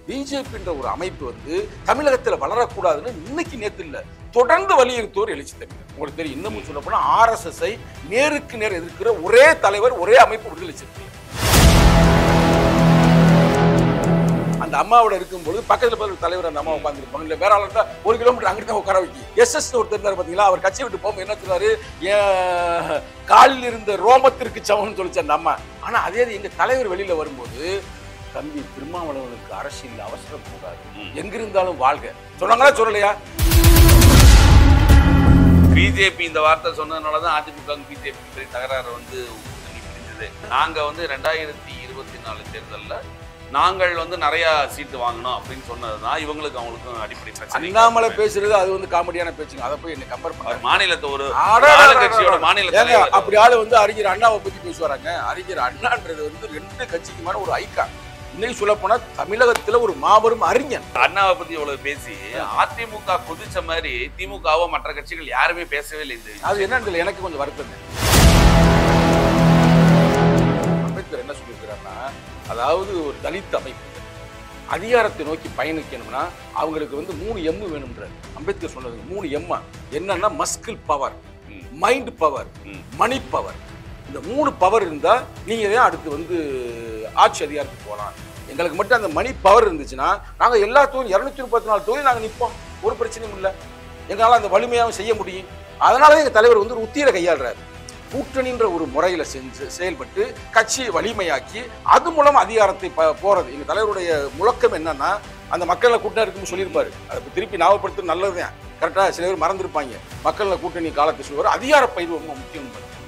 பிஜேபின்ற ஒரு அமைப்பு வந்து தமிழகத்துல வளரக்கூடாதுன்னு இன்னைக்கு நேத்து இல்ல தொடர்ந்து வலியுறுத்துவோர் எழுச்சி தமிழர் உங்களுக்கு தெரியும் இன்னமும் சொல்ல போனா ஆர்எஸ்எஸ்ஐ நேருக்கு நேர் எதிர்க்கிற ஒரே தலைவர் ஒரே அமைப்பு விடுதலை சிறுத்தைகள் அந்த அம்மாவோட இருக்கும்போது பக்கத்துல போய் ஒரு தலைவர் அந்த அம்மா உட்காந்துருப்பாங்க இல்ல வேற ஆள் இருந்தா ஒரு கிலோமீட்டர் அங்கிட்டு தான் உட்கார வைக்கி எஸ் எஸ் ஒருத்தர் இருந்தார் பாத்தீங்களா அவர் கட்சி விட்டு போகும்போது என்ன சொன்னாரு என் காலில் இருந்த ரோமத்திற்கு சமம்னு சொல்லிச்சு அந்த அம்மா ஆனா அதே இது எங்க தலைவர் வெளியில வரும்போது தம்பி திருமாவளவனுக்கு அரசியல் அவசரம் கூடாது ம். எங்கிருந்தாலும் வாழ்க சொன்னாங்களா சொல்லலையா பிஜேபி இந்த வார்த்தை சொன்னதுனால தான் அதிமுக பிஜேபி தகராறு வந்து கூட்டணி பிரிஞ்சது நாங்க வந்து ரெண்டாயிரத்தி இருபத்தி நாலு தேர்தல்ல நாங்கள் வந்து நிறைய சீட்டு வாங்கணும் அப்படின்னு சொன்னதுதான் இவங்களுக்கு அவங்களுக்கும் அடிப்படை பிரச்சனை அண்ணாமலை பேசுறது அது வந்து காமெடியான பேச்சுங்க அதை போய் என்ன கம்பேர் அவர் பண்ண மாநிலத்தை ஒரு அடடடடடட. ஆளுங்கட்சியோட மாநில ஏங்க தலைவர் அப்படி ஆளு வந்து அறிஞர் அண்ணாவை பத்தி பேசுவாராங்க அறிஞர் அண்ணான்றது வந்து ரெண்டு கட்சிக்கு மேல ஒரு ஐக்கான் இன்னைக்கு சொல்ல போனா தமிழகத்துல ஒரு மாபெரும் அறிஞன் அண்ணாவை பத்தி இவ்வளவு பேசி அதிமுக குதிச்ச மாதிரி திமுகவோ மற்ற கட்சிகள் யாருமே பேசவே இல்லை இந்த விஷயம். அது என்னன்னு தெரியல, எனக்கு கொஞ்சம் வருத்தம் அம்பேத்கர் என்ன சொல்லியிருக்கிறாருன்னா அதாவது ஒரு தலித் அமைப்பு அதிகாரத்தை நோக்கி பயணிக்கணும்னா அவங்களுக்கு வந்து மூணு எம்மு வேணும்ன்றார் அம்பேத்கர் சொன்னது மூணு எம்மா என்னன்னா மஸ்கில் பவர் ம். மைண்ட் பவர் ம். மணி பவர் இந்த மூணு பவர் இருந்தா நீங்க தான் அடுத்து வந்து ஆட்சி அதிகாரத்துக்கு போகலாம் எங்களுக்கு மட்டும் அந்த மணி பவர் இருந்துச்சுன்னா நாங்க எல்லா தொகுதி இருநூத்தி முப்பத்தி நாலு தொகுதி நாங்க நிற்போம் ஒரு பிரச்சனையும் இல்லை எங்களால் அந்த வலிமையாகவும் செய்ய முடியும் அதனால எங்க தலைவர் வந்து ஒரு உத்தியில கையாளுறாரு கூட்டணின்ற ஒரு முறையில செஞ்சு செயல்பட்டு கட்சியை வலிமையாக்கி அது மூலம் அதிகாரத்தை ப- போறது எங்க தலைவருடைய முழக்கம் என்னன்னா அந்த மக்கள்ல கூட்டணி இருக்குன்னு சொல்லியிருப்பாரு அதை இப்ப திருப்பி ஞாபகப்படுத்துறது நல்லதுதான் கரெக்டா சில பேர் மறந்துருப்பாங்க மக்கள்ல கூட்டணி காலத்தை சொல்லுவார் அதிகார பயிர் ரொம்ப முக்கியம்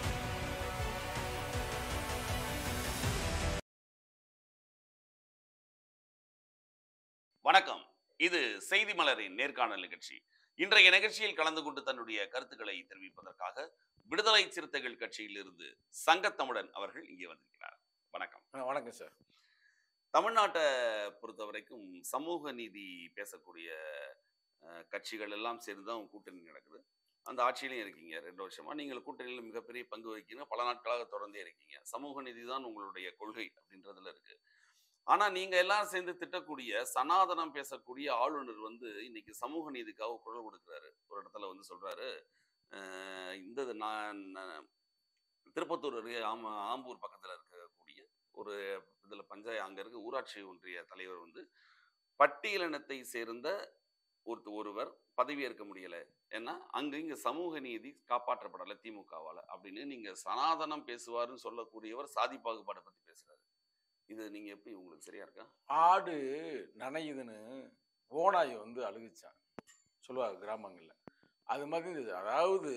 வணக்கம் இது செய்தி மலரின் நேர்காணல் நிகழ்ச்சி இன்றைய நிகழ்ச்சியில் கலந்து கொண்டு தன்னுடைய கருத்துக்களை தெரிவிப்பதற்காக விடுதலை சிறுத்தைகள் கட்சியிலிருந்து சங்கத்தமிழன் அவர்கள் இங்கே வந்திருக்கிறார் வணக்கம் ஆ, வணக்கம் சார் தமிழ்நாட்டை பொறுத்த வரைக்கும் சமூக நீதி பேசக்கூடிய அஹ், கட்சிகள் எல்லாம் சேர்ந்து தான் கூட்டணி நடக்குது அந்த ஆட்சியிலையும் இருக்கீங்க ரெண்டு வருஷமா நீங்கள் கூட்டணியில் மிகப்பெரிய பங்கு வகிக்கிறீங்க பல நாட்களாக தொடர்ந்தே இருக்கீங்க சமூக நீதி தான் உங்களுடைய கொள்கை அப்படின்றதுல இருக்கு ஆனா நீங்க எல்லாரும் சேர்ந்து திட்டக்கூடிய சனாதனம் பேசக்கூடிய ஆளுநர் வந்து இன்னைக்கு சமூக நீதிக்காக குரல் கொடுக்குறாரு ஒரு இடத்துல வந்து சொல்றாரு அஹ், இந்த இது நான் நான் திருப்பத்தூர் அருகே ஆம ஆம்பூர் பக்கத்துல இருக்கக்கூடிய ஒரு இதுல பஞ்சாய அங்க இருக்க ஊராட்சி ஒன்றிய தலைவர் வந்து பட்டியலினத்தை சேர்ந்த ஒரு ஒருவர் பதவியேற்க முடியல ஏன்னா அங்க இங்க சமூக நீதி காப்பாற்றப்படலை திமுகவால அப்படின்னு நீங்க சனாதனம் பேசுவாருன்னு சொல்லக்கூடியவர் சாதி பாகுபாடை பத்தி பேசுறாரு இது நீங்க எப்படி உங்களுக்கு சரியா இருக்கா ஆடு நனையுதுன்னு ஓனாய் வந்து அழுகுச்சான் சொல்லுவாங்க கிராமங்கள்ல அது மாதிரி இது. அதாவது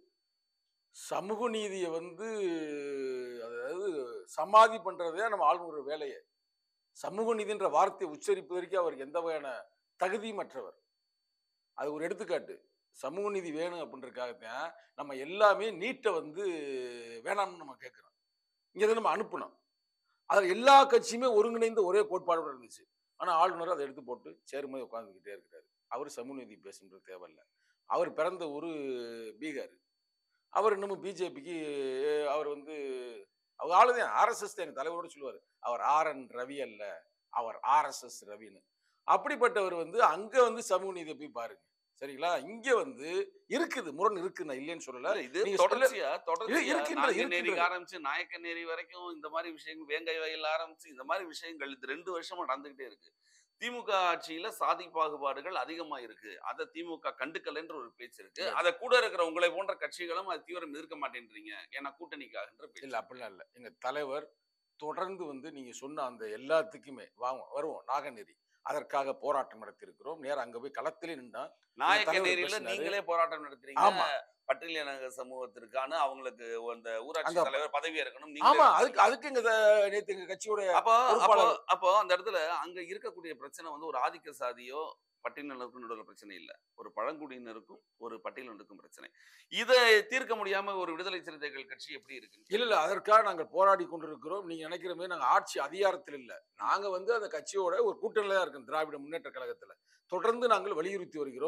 சமூக நீதியை வந்து அதாவது சமாதி பண்றதே நம்ம ஆளுநர் வேலையை சமூக நீதின்ற வார்த்தையை உச்சரிப்பதற்கு அவருக்கு எந்த வகையான தகுதியமற்றவர் அது ஒரு எடுத்துக்காட்டு சமூக நீதி வேணும் அப்படின்றதுக்காகத்தான் நம்ம எல்லாமே நீட்டை வந்து வேணாம்னு நம்ம கேட்குறோம் இங்கே நம்ம அனுப்பணும் அதில் எல்லா கட்சியுமே ஒருங்கிணைந்த ஒரே கோட்பாடோட இருந்துச்சு ஆனால் ஆளுநர் அதை எடுத்து போட்டு சேரும்போது உட்காந்துக்கிட்டே இருக்கிறாரு அவர் சமூக நீதி பேசுன்றது தேவையில்ல அவர் பிறந்த ஊர் பீகார் அவர் இன்னமும் பிஜேபிக்கு அவர் வந்து அவர் ஆளுதான் ஆர்எஸ்எஸ் தான் தலைவரோட சொல்லுவார் அவர் ஆர் என் ரவி அல்ல அவர் ஆர்எஸ்எஸ் ரவின்னு அப்படிப்பட்டவர் வந்து அங்க வந்து சமூக நீதியை போய் பாருங்க சரிங்களா இங்க வந்து இருக்குது முரண் இருக்கு நான் இல்லைன்னு சொல்லல இல்ல, இது நீங்க சொல்ல- தொடர்ச்சியா தொடர்ச்சியா இருக்கின்ற- நாங்குநேரிக்கு இருக்கின்ற. ஆரம்பிச்சு நாயக்கநேரி வரைக்கும் இந்த மாதிரி விஷயங்கள் வேங்கை வயல் ஆரம்பிச்சு இந்த மாதிரி விஷயங்கள் இது ரெண்டு வருஷமா நடந்துகிட்டே இருக்கு திமுக ஆட்சியில சாதி பாகுபாடுகள் அதிகமா இருக்கு அதை திமுக கண்டுக்கலன்ற ஒரு பேச்சு இருக்கு இல்ல. அதை கூட இருக்கிற உங்களை போன்ற கட்சிகளும் அது தீவிரம் எதிர்க்க மாட்டேன்றீங்க ஏன்னா கூட்டணிக்காகன்ற பேச்சு இல்ல அப்படிலாம் இல்ல எங்க தலைவர் தொடர்ந்து வந்து நீங்க சொன்ன அந்த எல்லாத்துக்குமே வாங்க வருவோம் நாகநெறி அதற்காக போராட்டம் நடத்தியிருக்கிறோம் நேரா அங்க போய் களத்திலே நின்றா நாயக்கநேரியில பேசினாரு. நீங்களே போராட்டம் நடத்துறீங்க ஆமா பட்டியலின சமூகத்திற்கான அவங்களுக்கு அந்த ஊராட்சி அந்த- தலைவர் பதவி இருக்கணும் ஆமா நீங்களே அதுக்கு அதுக்கு எங்க த- நேத்து எங்க கட்சியோட அப்போ அப்போ பொறுப்பாளர். அப்போ அந்த இடத்துல அங்க இருக்கக்கூடிய பிரச்சனை வந்து ஒரு ஆதிக்க சாதியோ பட்டியலினருக்கும் நடுவில் பிரச்சனை இல்ல ஒரு பழங்குடியினருக்கும் ஒரு பட்டியலினருக்கும் பிரச்சனை இதை தீர்க்க முடியாம ஒரு விடுதலை சிறுத்தைகள் கட்சி எப்படி இருக்கு இல்ல இல்ல அதற்காக நாங்கள் போராடி கொண்டிருக்கிறோம் நீங்க நினைக்கிற மாதிரி நாங்க ஆட்சி அதிகாரத்தில் இல்ல நாங்க வந்து அந்த கட்சியோட ஒரு கூட்டணியில தான் இருக்கோம் திராவிட முன்னேற்ற கழகத்துல தொடர்ந்து நாங்கள் வலியுறுத்தி வருகிறோம்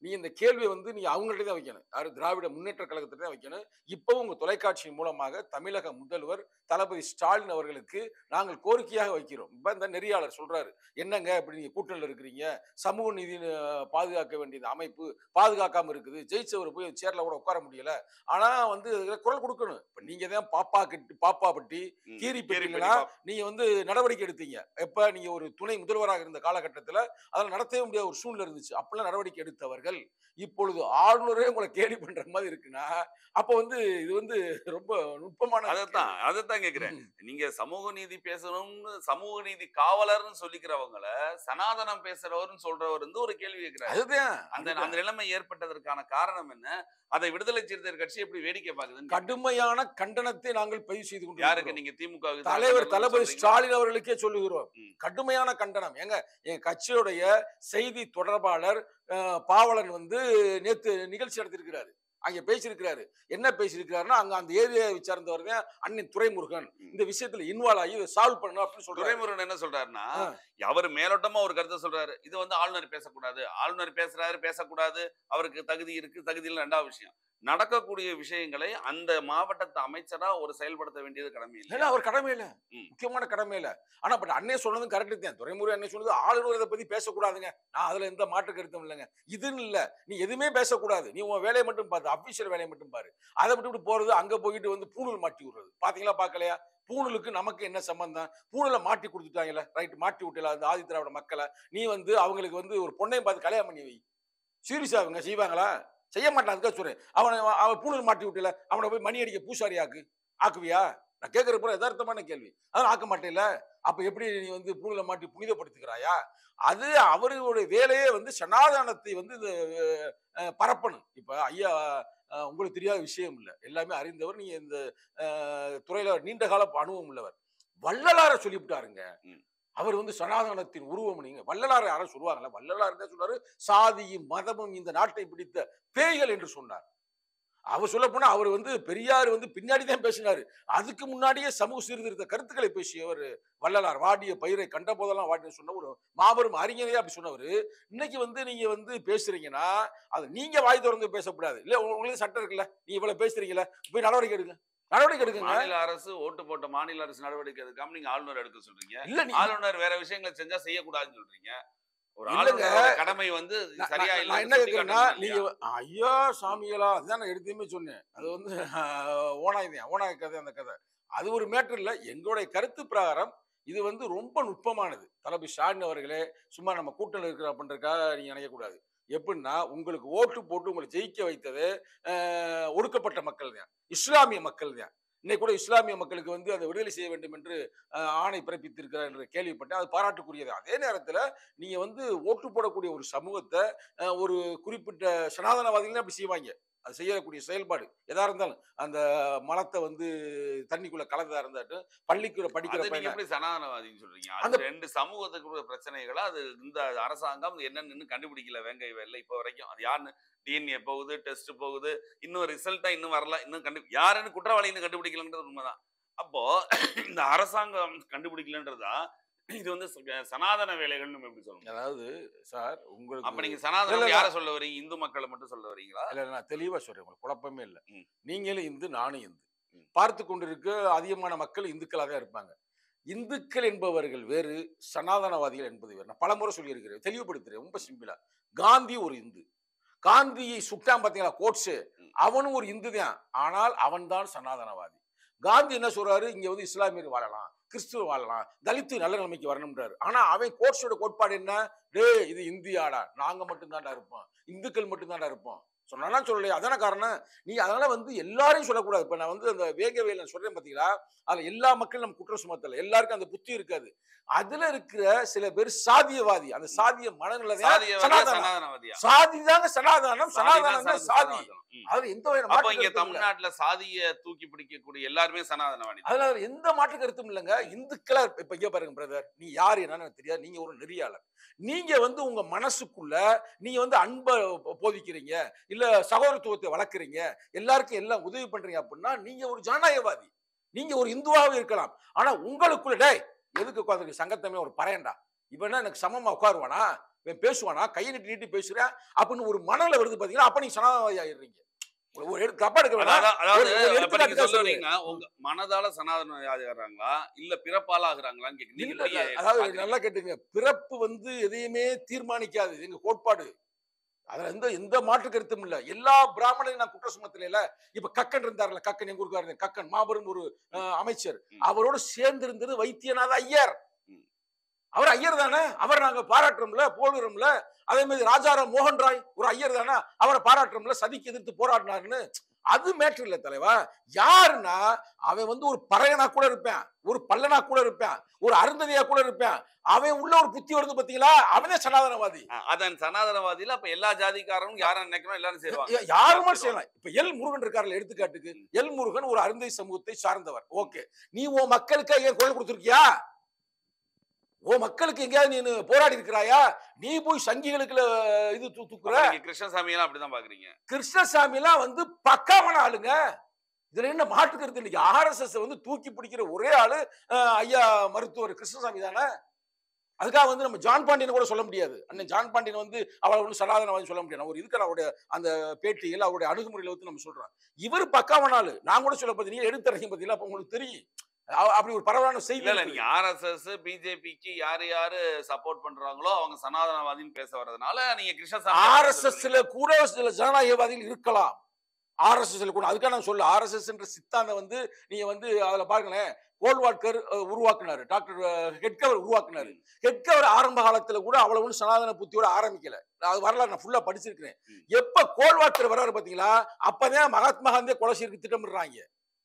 நீ இந்த கேள்வியை வந்து நீ அவங்கள்ட்ட தான் வைக்கணும் யாரு திராவிட முன்னேற்ற கழகத்தை தான் வைக்கணும் இப்பவும் உங்க தொலைக்காட்சி மூலமாக தமிழக முதல்வர் தளபதி ஸ்டாலின் அவர்களுக்கு நாங்கள் கோரிக்கையாக வைக்கிறோம் இப்ப இந்த நெறியாளர் சொல்றாரு என்னங்க இப்படி நீங்க கூட்டணியில் இருக்கிறீங்க சமூக நீதி அஹ், பாதுகாக்க வேண்டியது அமைப்பு பாதுகாக்காம இருக்குது ஜெயிச்சவர் போய் சேர்ல கூட உட்கார முடியல ஆனா வந்து இதுல குரல் கொடுக்கணும் இப்ப நீங்க தான் பாப்பா கட்டி பாப்பா பட்டி ம். கீரி கீரி பெட்டிங்களா பெட்டி நீங்க வந்து நடவடிக்கை எடுத்தீங்க எப்ப நீங்க ஒரு துணை முதல்வராக இருந்த காலகட்டத்துல அதில் நடத்தவே முடியாத ஒரு சூழ்நிலை இருந்துச்சு அப்பெல்லாம் நடவடிக்கை எடுத்தவர்கள் இப்பொழுது ஆளுநரே உங்களை கேலி பண்ற மாதிரி இருக்குன்னா அப்ப வந்து இது வந்து ரொம்ப நுட்பமான அதைத்தான் அதைத்தான் கேக்குறேன் ம். நீங்க சமூக நீதி பேசணும்னு சமூக நீதி காவலர்னு சொல்லிக்கிறவங்கள சனாதனம் பேசுறவர்னு சொல்றவர் வந்து ஒரு கேள்வி கேட்கிறாரு அதுதான் அந்த அதுதான். அந்த நிலைமை ஏற்பட்டதற்கான காரணம் என்ன அதை விடுதலை சிறுத்தைகள் கட்சி எப்படி வேடிக்கை பாக்குதுன்னு கடுமையான கண்டனத்தை நாங்கள் பதிவு செய்து கொண்டு யாருக்கு நீங்க திமுக வுக்கு தான் தலைவர் கண்டனம் தளபதி சொல்றீங்க? ஸ்டாலின் அவர்களுக்கே சொல்லுகிறோம் ம். கடுமையான கண்டனம் எங்க என் கட்சியுடைய செய்தி தொடர்பாளர் அஹ், பாவலன் வந்து நேத்து நிகழ்ச்சி நடத்திருக்கிறாரு அங்க பேசியிருக்கிறாரு என்ன பேசியிருக்கிறாருன்னா அங்க அந்த ஏரியாவை சார்ந்தவர் தான் அண்ணன் துரைமுருகன் ம். இந்த விஷயத்துல இன்வால்வ் ஆகி இதை சால்வ் பண்ணணும் அப்படின்னு சொல்றாரு துரைமுருகன் என்ன சொல்றாருன்னா ஆ. அவர் மேலோட்டமா ஒரு கருத்தை சொல்றாரு இது வந்து ஆளுநர் பேசக்கூடாது ஆளுநர் பேசுறாரு பேசக்கூடாது அவருக்கு தகுதி இருக்கு தகுதி இல்லை ரெண்டாவது விஷயம் நடக்கக்கூடிய விஷயங்களை அந்த மாவட்டத்து அமைச்சரா ஒரு செயல்படுத்த வேண்டியது கடமை இல்லை ஏன்னா அவர் கடமை இல்ல ம். முக்கியமான கடமை இல்ல ஆனா பட் அண்ணே சொன்னதும் கரெக்ட் தான் துரைமுருகன் அண்ணே சொன்னது ஆளுநர் இதை பத்தி பேசக்கூடாதுங்க நான் அதுல எந்த மாற்று கருத்தும் இல்லைங்க இதுன்னு இல்ல நீ எதுவுமே பேசக்கூடாது நீ உன் வேலையை மட்டும் பாரு அபிஷியல் வேலையை மட்டும் பாரு அதை விட்டு போறது அங்க போயிட்டு வந்து பூணூல் மாட்டி விடுறது பாத்தீங்களா பாக்கலையா பூணூலுக்கு நமக்கு என்ன சம்பந்தம் பூணூலை மாட்டி கொடுத்துட்டாங்கல்ல ரைட் மாட்டி விட்டல அந்த ஆதி திராவிட மக்களை நீ வந்து அவங்களுக்கு வந்து ஒரு பொண்ணையும் பார்த்து கல்யாணம் பண்ணி வை சீரியஸா அவங்க செய்வாங்களா செய்ய மாட்டான் அதுக்காக சொல்றேன் அவனை அவன் பூணூல் மாட்டி விட்டல அவனை போய் மணி அடிக்க பூசாரி ஆக்கு ஆக்குவியா நான் கேட்கற பூரா யதார்த்தமான கேள்வி அதான் ஆக்க மாட்டேல அப்ப எப்படி நீ வந்து பூணூலை மாட்டி புனிதப்படுத்துகிறாயா அது அவர்களுடைய வேலையே வந்து சனாதானத்தை வந்து இது, அஹ், பரப்பணும் இப்ப ஐயா அஹ், உங்களுக்கு தெரியாத விஷயம் இல்லை எல்லாமே அறிந்தவர் நீங்க இந்த அஹ், துறையில நீண்ட கால அனுபவம் உள்ளவர் வள்ளலார சொல்லிவிட்டாருங்க ம். அவர் வந்து சனாதனத்தின் உருவம் நீங்க வள்ளலாரை யாரும் சொல்லுவாங்கல்ல வள்ளலார் என்ன சொன்னாரு சாதியும் மதமும் இந்த நாட்டை பிடித்த பேய்கள் என்று சொன்னார் அவர் சொல்ல போனா அவர் வந்து பெரியார் வந்து பின்னாடி தான் பேசினாரு அதுக்கு முன்னாடியே சமூக சீர்திருத்த கருத்துக்களை பேசியவர் வள்ளலார் வாடிய பயிரை கண்ட போதெல்லாம் வாடிய சொன்ன ஒரு மாபெரும் அறிஞரே அப்படி சொன்னவர் இன்னைக்கு வந்து நீங்க வந்து பேசுறீங்கன்னா அது நீங்க வாய் திறந்து பேசக்கூடாது இல்ல உங்க- உங்களுக்கு சட்டம் இருக்குல்ல நீ இவ்வளவு பேசுறீங்களா போய் நடவடிக்கை எடுங்க நடவடிக்கை எடுக்குங்க மாநில அரசு ஓட்டு போட்ட மாநில அரசு நடவடிக்கை எடுக்காம நீங்க ஆளுநர் எடுக்க சொல்றீங்க இல்ல நீ ஆளுநர் வேற விஷயங்களை செஞ்சா செய்யக்கூடாதுன்னு சொல்றீங்க ஒரு இல்லைங்க. ஆளுநரோட கடமை வந்து நான் சரியா நான் இல்லை என்ன கேட்கிறேன்னா நீங்க ஐயா சாமிகளா அதுதான் நான் எடுத்துமே சொன்னேன் அது வந்து ஓனாய் தான் ஓனாய் கதை அந்த கதை அது ஒரு மேட்டர் இல்லை எங்களுடைய கருத்து பிரகாரம் இது வந்து ரொம்ப நுட்பமானது தளபதி ஸ்டாலின் அவர்களே சும்மா நம்ம கூட்டணியில் இருக்கிற அப்படின்றதுக்காக நீங்க நினைக்கக்கூடாது எப்படின்னா உங்களுக்கு ஓட்டு போட்டு உங்களை ஜெயிக்க வைத்தது அஹ், ஒடுக்கப்பட்ட மக்கள் தான் இஸ்லாமிய மக்கள் தான் இன்னைக்கு கூட இஸ்லாமிய மக்களுக்கு வந்து அதை விடுதலை செய்ய வேண்டும் என்று அஹ், ஆணை பிறப்பித்திருக்கிறார் என்று கேள்விப்பட்டேன் அது பாராட்டுக்குரியது அதே நேரத்தில் நீங்க வந்து ஓட்டு போடக்கூடிய ஒரு சமூகத்தை அஹ், ஒரு குறிப்பிட்ட சனாதனவாதிகள் அப்படி செய்வாங்க அது செய்யக்கூடிய செயல்பாடு எதா இருந்தாலும் அந்த மலத்தை வந்து தண்ணிக்குள்ள கலந்ததா இருந்தாட்டும் பள்ளிக்குள்ள படிக்கிற அது நீங்க பையனை எப்படி சனாதனவாதின்னு சொல்றீங்க அந்த- அது ரெண்டு சமூகத்துக்கு உள்ள பிரச்சனைகளை அது இந்த அரசாங்கம் என்னன்னு இன்னும் கண்டுபிடிக்கல வெங்கை வெள்ளை இப்போ வரைக்கும் அது யாருன்னு டிஎன்ஏ போகுது டெஸ்ட் போகுது இன்னும் ரிசல்ட்டா இன்னும் வரல இன்னும் கண்டு யாருன்னு குற்றவாளின்னு கண்டுபிடிக்கலன்றது உண்மைதான் அப்போ இந்த அரசாங்கம் கண்டுபிடிக்கலன்றதா இது வந்து ச- சனாதன வேலைகள்னு நம்ம எப்படி சொல்லணும் அதாவது சார் அப்ப உங்களுக்கு நீங்க இல்ல, சனாதனம் இல்ல. யார சொல்ல வரீங்க இந்து மக்களை மட்டும் சொல்ல வரீங்களா இல்ல நான் தெளிவா சொல்றேன் உங்களுக்கு குழப்பமே இல்லை ம். நீங்களும் இந்து நானும் இந்து ம். பார்த்து கொண்டிருக்க அதிகமான மக்கள் இந்துக்களாக தான் இருப்பாங்க இந்துக்கள் என்பவர்கள் வேறு சனாதனவாதிகள் என்பது வேறு நான் பலமுறை சொல்லியிருக்கிறேன் தெளிவுபடுத்துறேன் ரொம்ப சிம்பிளா காந்தி ஒரு இந்து காந்தியை சுட்டான் பார்த்தீங்களா கோட்ஸு ம். அவனும் ஒரு இந்து தான் ஆனால் அவன்தான் சனாதனவாதி காந்தி என்ன சொல்றாரு இங்க வந்து இஸ்லாமியர் வாழலாம் கிறிஸ்துவ வாழலாம் தலித்து நல்ல நிலைமைக்கு வரணும்ன்றாரு ஆனா அவன் கோட்ஸோட கோட்பாடு என்ன டேய் இது இந்தியாடா நாங்க மட்டும்தான்டா இருப்போம் இந்துக்கள் மட்டும்தான்டா இருப்போம் சொன்னா சொல்லலையா அதான காரணம் நீ அதனால வந்து எல்லாரையும் சொல்லக்கூடாது இப்ப நான் வந்து அந்த வேகவேல நான் சொல்றேன் பாத்தீங்களா அதுல எல்லா மக்களும் நம்ம குற்றம் சுமத்தல எல்லாருக்கும் அந்த புத்தி இருக்காது அதுல இருக்கிற சில பேர் சாதியவாதி அந்த சாதிய மனநிலை சாதியவாதியா சனாதனம் சனாதனவாதியா சாதி தாங்க சனாதனம் சனாதனம் தான் சாதி சனாதனம். ம். அதுல எந்த வகையான அப்ப மாற்று இங்க கருத்தும் இல்ல. தமிழ்நாட்டுல சாதிய தூக்கி பிடிக்கக்கூடிய எல்லாருமே சனாதனவாதி தான். அதுல அதுல எந்த மாற்று கருத்தும் இல்லைங்க இந்துக்களா இருப்ப- இப்ப இங்க பாருங்க பிரதர் நீ யார் என்னன்னு எனக்கு தெரியாது நீங்க ஒரு நெறியாளர் நீங்க வந்து உங்க மனசுக்குள்ள நீங்க வந்து அன்பை போ- போதிக்கிறீங்க இல்ல சகோதரத்துவத்தை வளர்க்குறீங்க எல்லாருக்கும் எல்லாம் உதவி பண்றீங்க அப்படின்னா நீங்க ஒரு ஜனநாயகவாதி நீங்க ஒரு இந்துவாகவும் இருக்கலாம் ஆனா உங்களுக்குள்ள டேய் எதுக்கு உட்காந்துருக்கு சங்கத்தமே ஒரு பறையண்டா இவனா எனக்கு சமமா உட்காருவானா இவன் பேசுவானா கையை நீட்டி நீட்டி பேசுறேன் அப்படின்னு ஒரு மனநிலை வருது பாத்தீங்கன்னா அப்ப நீங்க சனாதனவாதி ஆயிடுறீங்க ஒரு- ஒரு எடுத்து தப்பா எடுக்க வேணாம் அதாவது அதாவது ஒரு- ஒரு இப்ப நீங்க எடுத்துக்காட்டுக்காக சொல்றீங்க உங்க மனதால சனாதன ஆகிறாங்களா இல்ல பிறப்பால ஆகுறாங்களான்னு கேக்குறீங்க நீங்க இல்ல, எப்படி இல்ல, அதாவது பாக்குறீங்க? நல்லா கேட்டுங்க பிறப்பு வந்து எதையுமே தீர்மானிக்காது இது எங்க கோட்பாடு அதுல எந்த எந்த மாற்று கருத்தும் இல்ல எல்லா பிராமணரையும் நான் குற்ற சுமத்தல இல்ல இப்ப கக்கன் இருந்தார்ல கக்கன் எங்க ஊருக்காரர் கக்கன் மாபெரும் ஒரு அஹ், அமைச்சர் ம். அவரோட சேர்ந்து இருந்தது வைத்தியநாத ஐயர் ம். அவர் ஐயர் தானே அவர் நாங்க பாராட்டுறோம்ல போடுறோம்ல அதே மாதிரி ராஜாராம் மோகன் ராய் ஒரு ஐயர் தானே அவரை பாராட்டுறோம்ல சதிக்கு எதிர்த்து போராடினாருன்னு அது மேட்ரு இல்ல தலைவா யாருன்னா அவன் வந்து ஒரு பறையனா கூட இருப்பேன் ஒரு பல்லனா கூட இருப்பேன் ஒரு அருந்ததியா கூட இருப்பேன் அவன் உள்ள ஒரு புத்தி வருது பாத்தீங்களா அவனே சனாதனவாதி அஹ் அதன் சனாதனவாதியில அப்ப எல்லா ஜாதிக்காரரும் யாரும் நினைக்கிறோம் எல்லாரும் சேருவாங்க யா- யாருமே செய்யலாம் இப்ப எல் முருகன் இருக்காருல்ல எடுத்துக்காட்டுக்கு எல் முருகன் ஒரு அருந்தை சமூகத்தை சார்ந்தவர் ஓகே நீ உன் மக்களுக்கு ஏன் குரல் கொடுத்திருக்கியா உன் மக்களுக்கு எங்கேயாவது நீ போராடி இருக்கிறாயா நீ போய் சங்கிகளுக்கு இது தூ- தூக்குற அப்ப நீங்க கிருஷ்ணசாமி எல்லாம் அப்படிதான் பாக்குறீங்க கிருஷ்ணசாமி எல்லாம் வந்து பக்காவான ஆளுங்க இதுல என்ன மாற்று கருத்து இன்னைக்கு ஆர்எஸ்எஸ் வந்து தூக்கி பிடிக்கிற ஒரே ஆளு அஹ், ஐயா மருத்துவர் கிருஷ்ணசாமி தானே அதுக்காக வந்து நம்ம ஜான் பாண்டியன் கூட சொல்ல முடியாது அண்ணன் ஜான் பாண்டியன் வந்து அவளை வந்து சனாதனவாதி சொல்ல முடியாது ஒரு இதுக்கு அவருடைய அந்த பேட்டியில் அவருடைய அணுகுமுறையில வந்து நம்ம சொல்றோம் இவர் பக்காவான ஆளு நான் கூட சொல்ல பார்த்தீங்க எடுத்துறீங்க பார்த்தீங்களா அப்ப உங்களுக்கு தெரியும் அ- அப்படி ஒரு பரவலான செய்தி இல்ல இல்ல இருக்குது. நீங்க ஆர்எஸ்எஸ் பிஜேபிக்கு யாரு யாரு சப்போர்ட் பண்றாங்களோ அவங்க சனாதனவாதின்னு பேச வர்றதுனால நீங்க கிருஷ்ணசாமி ஆர்எஸ்எஸ்ல கூட சில ஜனநாயகவாதிகள் இருக்கலாம் ஆர்எஸ்எஸ்ல கூட அதுக்காக நான் சொல்ல ஆர்எஸ்எஸ் என்ற சித்தாந்தம் வந்து நீங்க வந்து அதுல பாருங்களேன் கோல்வாட்கர் அஹ், உருவாக்குனாரு டாக்டர் அஹ், ஹெட்கவர் உருவாக்குனாரு ஹெட்கவர் ஆரம்ப காலத்துல கூட அவ்வளவு ஒண்ணும் சனாதன புத்தியோட ஆரம்பிக்கல நான் அது வரலாறு நான் ஃபுல்லா படிச்சிருக்கிறேன் ம். எப்ப கோல்வாட்கர் வர்றாரு பாத்தீங்களா அப்பதான் மகாத்மா காந்தியை கொலை செய்யறதுக்கு திட்டமிடுறாங்க